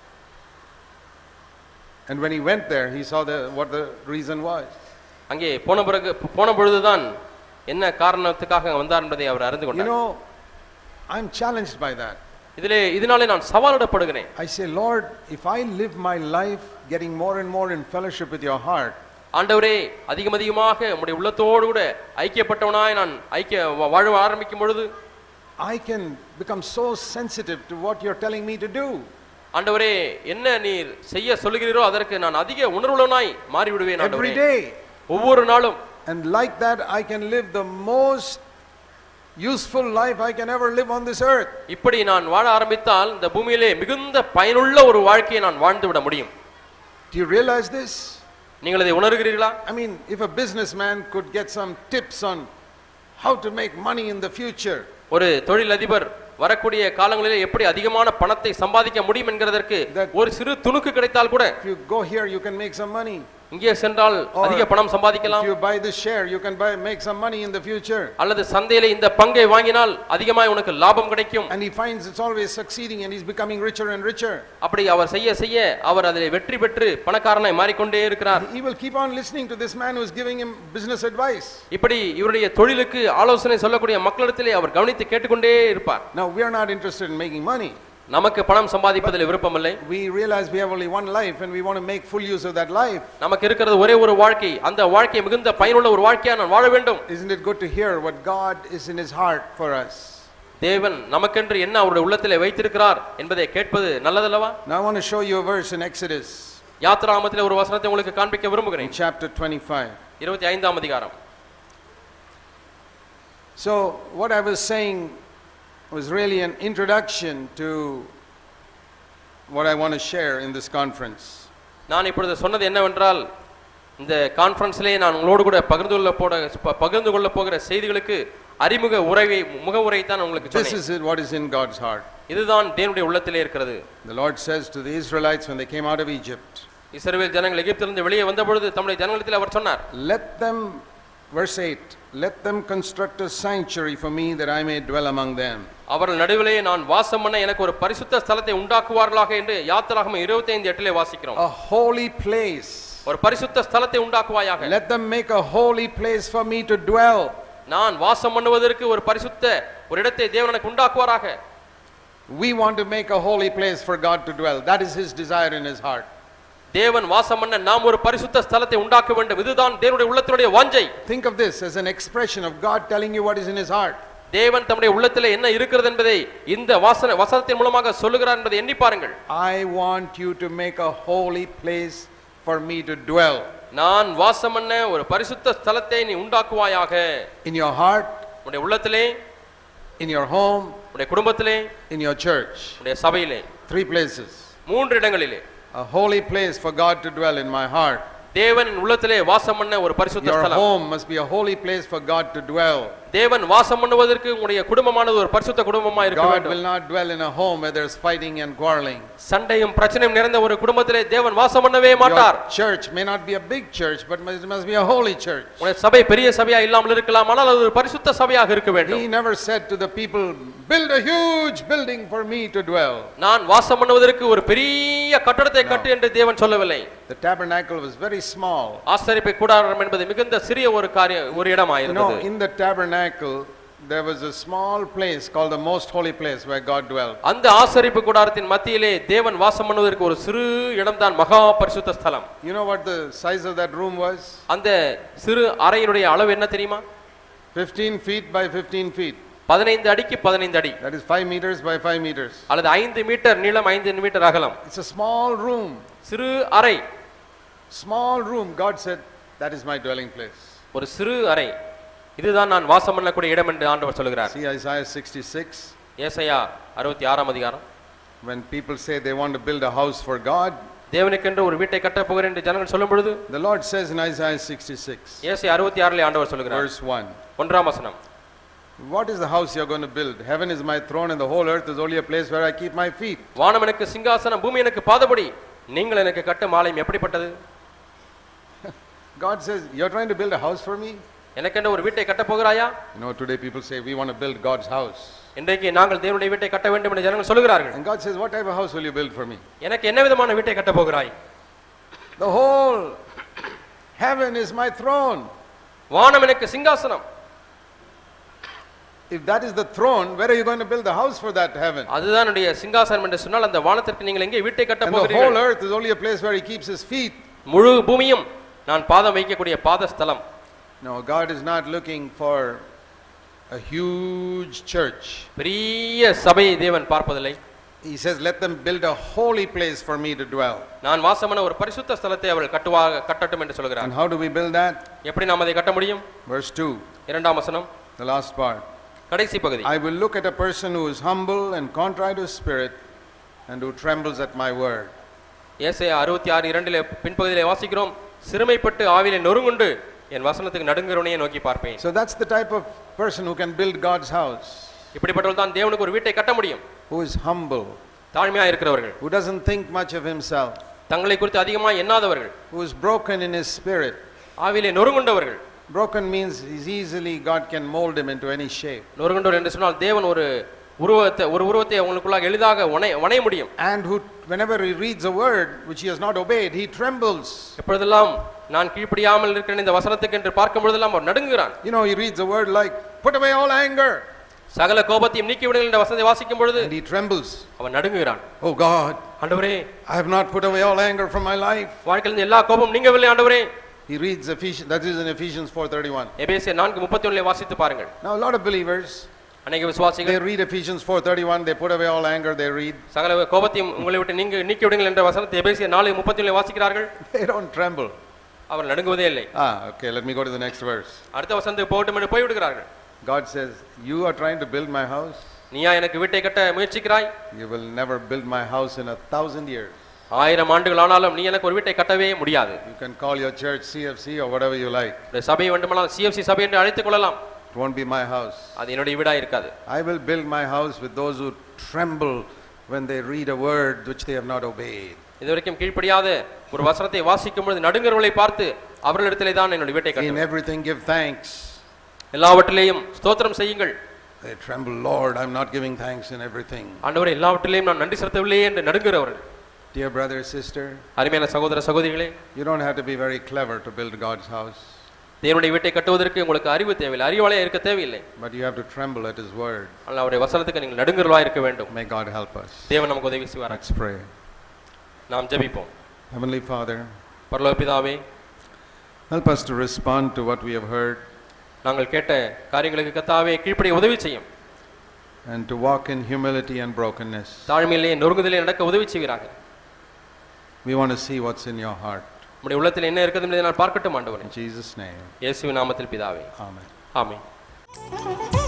Speaker 1: And when he went there, he saw the, what the reason was.
Speaker 2: அங்கே போன பிறகு போன பொழுதுதான் என்ன காரணத்துக்காக வந்தார் என்பதை அவர் அறிந்து
Speaker 1: You
Speaker 2: கொண்டார்
Speaker 1: know, I'm challenged by that.
Speaker 2: இதிலே இதனாலே நான் சவாலிடப்படுகிறேன்
Speaker 1: I say, Lord, if I live my life getting more and more in fellowship with your heart,
Speaker 2: ஆண்டவரே அதிகம் அதிகமாக உம்முடைய உள்ளத்தோடு கூட ஐக்கியப்பட்டவனாய் நான் ஐக்கிய வா- வாழ ஆரம்பிக்கும் பொழுது
Speaker 1: I can become so sensitive to what you're telling me to do.
Speaker 2: ஆண்டவரே என்ன நீர் செய்ய சொல்லுகிறீரோ அதற்கு நான் அதிக உணர்வுள்ளவனாய் மாறிவிடுவேன்
Speaker 1: Every
Speaker 2: ஆண்டவரே
Speaker 1: day.
Speaker 2: ஒவ்வொரு நாளும்
Speaker 1: And like that, I can live the most useful life I can ever live on this earth.
Speaker 2: இப்படி நான் வாழ ஆரம்பித்தால் இந்த பூமியிலே மிகுந்த பயனுள்ள ஒரு வாழ்க்கையை நான் வாழ்ந்து விட முடியும்
Speaker 1: Do you realize this?
Speaker 2: நீங்கள் இதை உணர்கிறீர்களா
Speaker 1: I mean, if a businessman could get some tips on how to make money in the future,
Speaker 2: ஒரு தொழிலதிபர் வரக்கூடிய காலங்களிலே எப்படி அதிகமான பணத்தை சம்பாதிக்க முடியும் என்கிறதற்கு
Speaker 1: That-
Speaker 2: ஒரு சிறு துணுக்கு கிடைத்தால் கூட
Speaker 1: if you go here, you can make some money.
Speaker 2: இங்கே சென்றால்
Speaker 1: Or
Speaker 2: அதிக பணம்
Speaker 1: If
Speaker 2: சம்பாதிக்கலாம்
Speaker 1: you buy this share, you can buy, make some money in the future.
Speaker 2: அல்லது சந்தையில இந்த பங்கை வாங்கினால் அதிகமாய் உனக்கு லாபம் கிடைக்கும்
Speaker 1: And he finds it's always succeeding and he's becoming richer and richer.
Speaker 2: அப்படி அவர் செய்ய செய்ய அவர் அதில் வெற்றி பெற்று பணக்காரனாய் மாறிக்கொண்டே இருக்கிறார்
Speaker 1: He will keep on listening to this man who is giving him business advice.
Speaker 2: இப்படி இவருடைய தொழிலுக்கு ஆலோசனை சொல்லக்கூடிய மக்களிடத்திலே அவர் கவனித்து கேட்டுக்கொண்டே இருப்பார்
Speaker 1: Now, we are not interested in making money.
Speaker 2: நமக்கு பணம் சம்பாதிப்பதில் விருப்பமில்லை
Speaker 1: We realize we have only one life and we want to make full use of that life.
Speaker 2: நமக்கு இருக்கிறது ஒரே ஒரு வாழ்க்கை அந்த வாழ்க்கை மிகுந்த பயனுள்ள ஒரு வாழ்க்கையா நான் வாழ வேண்டும்
Speaker 1: Isn't it good to hear what God is in his heart for us?
Speaker 2: தேவன் நமக்கென்று என்ன அவருடைய உள்ளத்திலே வைத்திருக்கிறார் என்பதை கேட்பது நல்லதல்லவா
Speaker 1: Now, I want to show you a verse in Exodus,
Speaker 2: யாத்திராமத்திலே ஒரு வசனத்தை உங்களுக்கு காண்பிக்க
Speaker 1: in
Speaker 2: விரும்புகிறேன்
Speaker 1: chapter 25.
Speaker 2: இருபத்தி ஐந்தாம் அதிகாரம்
Speaker 1: So, what I was saying was really an introduction to what I want to share in this conference.
Speaker 2: நான் இப்பொழுது சொன்னது என்னவென்றால் இந்த கான்ஃபரன்ஸ்லேயே நான் உங்களோடு கூட பகிர்ந்து கொள்ள போட ப- பகிர்ந்து கொள்ள போகிற செய்திகளுக்கு அறிமுக உரைவை முகவுரை தான் நான் உங்களுக்கு
Speaker 1: This
Speaker 2: சொன்னேன்
Speaker 1: is it, what is in God's heart.
Speaker 2: இதுதான் தேவனுடைய உள்ளத்திலே இருக்கிறது
Speaker 1: The Lord says to the Israelites when they came out of Egypt,
Speaker 2: இஸ்ரவேல் ஜனங்கள் எகிப்திலிருந்து வெளியே வந்த பொழுது தம்முடைய ஜனங்களிடத்தில் அவர் சொன்னார்
Speaker 1: Let them, verse 8, let them construct a sanctuary for me that I may dwell among them.
Speaker 2: அவர்கள் நடுவிலே நான் வாசம் பண்ண எனக்கு ஒரு பரிசுத்த ஸ்தலத்தை உண்டாக்குவார்களாக என்று யாத்திராகம இருபத்தி ஐந்து எட்டிலே வாசிக்கிறோம்
Speaker 1: A holy place.
Speaker 2: ஒரு பரிசுத்த ஸ்தலத்தை உண்டாக்குவாயாக
Speaker 1: Let them make a holy place for me to dwell.
Speaker 2: நான் வாசம் பண்ணுவதற்கு ஒரு பரிசுத்த ஒரு இடத்தை தேவன் எனக்கு உண்டாக்குவாராக
Speaker 1: We want to make a holy place for God to dwell. That is His desire in His heart.
Speaker 2: தேவன் வாசம் பண்ண நாம் ஒரு பரிசுத்த ஸ்தலத்தை உண்டாக்க வேண்டும் இதுதான் தேவனுடைய உள்ளத்தினுடைய வாஞ்சை
Speaker 1: Think of this as an expression of God telling you what is in His heart.
Speaker 2: தேவன் தம்முடைய உள்ளத்திலே என்ன இருக்கிறது என்பதை இந்த வாசன வசனத்தின் மூலமாக சொல்லுகிறார் என்பதை எண்ணி பாருங்கள்
Speaker 1: I want you to make a holy place for me to dwell.
Speaker 2: நான் வாசம் பண்ண ஒரு பரிசுத்த ஸ்தலத்தை நீ உண்டாக்குவாயாக
Speaker 1: In your heart,
Speaker 2: உன்னுடைய உள்ளத்திலே
Speaker 1: in your home,
Speaker 2: உன்னுடைய குடும்பத்திலே
Speaker 1: in your church.
Speaker 2: உன்னுடைய சபையிலே
Speaker 1: Three places.
Speaker 2: மூன்று இடங்களிலே
Speaker 1: A holy place for God to dwell in my heart.
Speaker 2: தேவனின் உள்ளத்திலே வாசம் பண்ண ஒரு பரிசுத்த
Speaker 1: Your
Speaker 2: ஸ்தலம்
Speaker 1: home must be a holy place for God to dwell.
Speaker 2: தேவன் வாசம் பண்ணுவதற்கு உங்களுடைய குடும்பமானது ஒரு பரிசுத்த குடும்பமா இருக்க
Speaker 1: God
Speaker 2: வேண்டும்
Speaker 1: will not dwell in a home where there's fighting and quarreling.
Speaker 2: சண்டையும் பிரச்சனையும் நிறைந்த ஒரு குடும்பத்திலே தேவன் வாசம் பண்ணவே மாட்டார்
Speaker 1: Your church may not be a big church, but it must be a holy church.
Speaker 2: உங்களுடைய சபை பெரிய சபையா இல்லாமல் இருக்கலாம் ஆனால் அது ஒரு பரிசுத்த சபையாக இருக்க வேண்டும்
Speaker 1: He never said to the people, Build a huge building for me to dwell.
Speaker 2: நான் வாசம் பண்ணுவதற்கு ஒரு பெரிய கட்டடத்தை கட்டு என்று தேவன் சொல்லவில்லை
Speaker 1: The tabernacle was very small.
Speaker 2: ஆசரிப்பை கூடாரம் என்பது மிகுந்த சிறிய ஒரு காரிய ஒரு இடமா
Speaker 1: You know,
Speaker 2: இருந்தது
Speaker 1: in the tabernacle, there was a small place called the most holy place where God dwelt.
Speaker 2: அந்த ஆசரிப்பு கூடாரத்தின் மத்தியிலே தேவன் வாசம் பண்ணுவதற்கு ஒரு சிறு இடம்தான் மகா பரிசுத்த ஸ்தலம்
Speaker 1: You know what the size of that room was?
Speaker 2: அந்த சிறு அறையினுடைய அளவு என்ன தெரியுமா
Speaker 1: 15 feet by 15 feet.
Speaker 2: பதினைந்து அடிக்கு பதினைந்து அடி
Speaker 1: That is 5 meters by 5 meters.
Speaker 2: அல்லது ஐந்து மீட்டர் நீளம் ஐந்து மீட்டர் அகலம்
Speaker 1: It's a small room.
Speaker 2: சிறு அறை
Speaker 1: Small room. God said, That is my dwelling place.
Speaker 2: ஒரு சிறு அறை இதுதான் நான் வாசம் பண்ணக்கூடிய இடம் என்று ஆண்டவர் சொல்கிறார்
Speaker 1: See Isaiah 66.
Speaker 2: ஏசையா அறுபத்தி ஆறாம் அதிகாரம்
Speaker 1: When people say they want to build a house for God,
Speaker 2: தேவனுக்கென்று ஒரு வீட்டை கட்டப் போகிறேன் என்று ஜனங்கள் சொல்லும் பொழுது
Speaker 1: the Lord says in Isaiah 66,
Speaker 2: ஏசை அறுபத்தி ஆறிலே ஆண்டவர் சொல்கிறார்
Speaker 1: verse 1,
Speaker 2: ஒன்றாம் வசனம்
Speaker 1: What is the house you're going to build? Heaven is my throne, and the whole earth is only a place where I keep my feet.
Speaker 2: வானம் எனக்கு சிங்காசனம் பூமி எனக்கு பாதபடி நீங்கள் எனக்கு கட்டும் ஆலயம் எப்படிப்பட்டது
Speaker 1: God says, You're trying to build a house for me?
Speaker 2: எனக்கென்று ஒரு வீட்டை கட்டப் போகிறாயா
Speaker 1: You know, today people say, We want to build God's house.
Speaker 2: இன்றைக்கு நாங்கள் தேவனுடைய வீட்டை கட்ட வேண்டும் என்று ஜனங்கள் சொல்லுகிறார்கள்
Speaker 1: And God says, What type of house will you build for me?
Speaker 2: எனக்கு என்ன விதமான வீட்டை கட்டப் போகிறாய்
Speaker 1: The whole heaven is my throne.
Speaker 2: வானம் எனக்கு சிங்காசனம்
Speaker 1: If that is the throne, where are you going to build the house for that heaven?
Speaker 2: அதுதான் என்னுடைய சிங்காசனம் என்று சொன்னால் அந்த வானத்திற்கு நீங்கள் எங்கே வீட்டை கட்ட
Speaker 1: And the whole
Speaker 2: போகிறீர்கள்
Speaker 1: earth is only a place where He keeps His feet.
Speaker 2: முழு பூமியும் நான் பாதம் வைக்கக்கூடிய பாதஸ்தலம்
Speaker 1: No, God is not looking for a huge church.
Speaker 2: பெரிய சபையை தேவன் பார்ப்பதில்லை
Speaker 1: He says, Let them build a holy place for me to dwell.
Speaker 2: நான் வாசமான ஒரு பரிசுத்த ஸ்தலத்தை அவள் கட்டுவாக கட்டட்டும் என்று சொல்கிறார்
Speaker 1: And how do we build that?
Speaker 2: எப்படி நாம் அதை கட்ட முடியும்
Speaker 1: Verse 2,
Speaker 2: இரண்டாம் வசனம்
Speaker 1: the last part.
Speaker 2: கடைசி பகுதி
Speaker 1: I will look at a person who is humble and contrite of spirit and who trembles at my word.
Speaker 2: ஏசாயா அறுபத்தி ஆறு இரண்டிலே பின்பகுதியிலே வாசிக்கிறோம் சிறுமைப்பட்டு ஆவிலே நொறுங்குண்டு என் வசனத்துக்கு நடுங்குறவனையே நோக்கி பார்ப்பேன்
Speaker 1: So that's the type of person who can build God's house,
Speaker 2: இப்படிப்பட்டவர்கள் தான் தேவனுக்கு ஒரு வீட்டை கட்ட முடியும்
Speaker 1: who is humble,
Speaker 2: தாழ்மையா இருக்கிறவர்கள்
Speaker 1: who doesn't think much of himself,
Speaker 2: தங்களை குறித்து அதிகமாக எண்ணாதவர்கள்
Speaker 1: who is broken in his spirit.
Speaker 2: ஆவிலே நொறுங்குண்டவர்கள்
Speaker 1: Broken means is easily God can mold him into any shape.
Speaker 2: நொறுங்குண்டவர் என்று சொன்னால் தேவன் ஒரு உருவத்தை ஒரு உருவத்தை அவங்களுக்குள்ளாக எளிதாக வனை வணைய முடியும்
Speaker 1: And who, whenever he reads a word which he has not obeyed, he trembles.
Speaker 2: எப்பொழுதெல்லாம் நான் கீழ்ப்படியாமல் இருக்கிறேன் இந்த வசனத்துக்கு என்று பார்க்கும் பொழுதெல்லாம் அவர் நடுங்குகிறான்
Speaker 1: You know, he reads a word like, put away all anger.
Speaker 2: சகல கோபத்தையும் நீக்கி விடுங்கள் என்ற வசனத்தை வாசிக்கும் பொழுது
Speaker 1: And he trembles.
Speaker 2: அவன் நடுங்குகிறான்
Speaker 1: Oh God,
Speaker 2: ஆண்டவரே
Speaker 1: I have not put away all anger from my life.
Speaker 2: வாழ்க்கையிலிருந்து எல்லா கோபம் நீங்கவில்லை ஆண்டவரே
Speaker 1: He reads Ephesians, that is in Ephesians 4.31.
Speaker 2: எபேசியர் நான்கு முப்பத்தி ஒன்றிலே வாசித்து பாருங்கள்
Speaker 1: Now a lot of believers,
Speaker 2: அநேக விசுவாசிகள்
Speaker 1: they read Ephesians 4.31, they put away all anger, they read,
Speaker 2: சகல கோபத்தையும் உங்களை விட்டு நீங்க நீக்கி விடுங்கள் என்ற வசனத்தை எபேசியர் நாலு முப்பத்தி ஒன்றிலே வாசிக்கிறார்கள்
Speaker 1: they don't tremble.
Speaker 2: அவர் நடுங்குவதே இல்லை
Speaker 1: Ah, okay, let me go to the next verse.
Speaker 2: அடுத்த வசனத்துக்கு போகட்டும் என்று போய்விடுகிறார்கள்
Speaker 1: God says, you are trying to build my house.
Speaker 2: நீயா எனக்கு வீட்டை கட்ட முயற்சிக்கிறாய்
Speaker 1: You will never build my house in a thousand years.
Speaker 2: ஆயிரம் ஆண்டுகள் ஆனாலும் நீ எனக்கு ஒரு வீட்டை கட்டவே முடியாது
Speaker 1: You can call your church CFC or whatever you like.
Speaker 2: இந்த சபையை வேண்டுமானால் சிஎஃப்சி சபை என்று அழைத்துக் கொள்ளலாம்
Speaker 1: It won't be my house.
Speaker 2: அது என்னுடைய வீடா இருக்காது
Speaker 1: I will build my house with those who tremble when they read a word which they have not obeyed.
Speaker 2: இதுவரைக்கும் கீழ்ப்படியாத ஒரு வசனத்தை வாசிக்கும் பொழுது நடுங்கர்களை பார்த்து அவர்களிடத்திலே தான் என்னுடைய வீட்டை
Speaker 1: In
Speaker 2: கட்டுவேன்
Speaker 1: everything give thanks.
Speaker 2: எல்லாவற்றிலேயும் ஸ்தோத்திரம் செய்யுங்கள்
Speaker 1: They tremble, Lord, I'm not giving thanks in everything.
Speaker 2: ஆண்டவரே எல்லாவற்றிலேயும் நான் நன்றி செலுத்தவில்லையே என்று நடுங்குகிறவர்கள்
Speaker 1: Dear brother, sister,
Speaker 2: அருமையான சகோதர சகோதரிகளே
Speaker 1: you don't have to be very clever to build God's house,
Speaker 2: தேவனுடைய வீட்டை கட்டுவதற்கு உங்களுக்கு அறிவு தேவையில்லை அறிவாளே இருக்க தேவையில்லை
Speaker 1: but you have to tremble at His word.
Speaker 2: ஆனால் அவருடைய வசனத்துக்கு நீங்கள் நடுங்குறவா இருக்க வேண்டும்
Speaker 1: May God help us.
Speaker 2: தேவன் நமக்கு உதவி செய்வார்
Speaker 1: Let's pray.
Speaker 2: நாம் ஜெபிப்போம்
Speaker 1: Heavenly Father,
Speaker 2: பரலோக பிதாவே
Speaker 1: help us to respond to what we have heard
Speaker 2: நாங்கள் கேட்ட காரியங்களுக்கு கத்தாவே கீழ்ப்படிய உதவி செய்யும்
Speaker 1: and to walk in humility and brokenness.
Speaker 2: தாழ்மையிலே நொறுங்குதலே நடக்க உதவி செய்வீராக
Speaker 1: We want to see what's in your heart.
Speaker 2: உடைய உள்ளத்தில் என்ன இருக்குது என்பதை நான் பார்க்கட்டும் ஆண்டவரே
Speaker 1: In Jesus' name,
Speaker 2: இயேசுவின் நாமத்தில் பிதாவே
Speaker 1: Amen.
Speaker 2: ஆமென்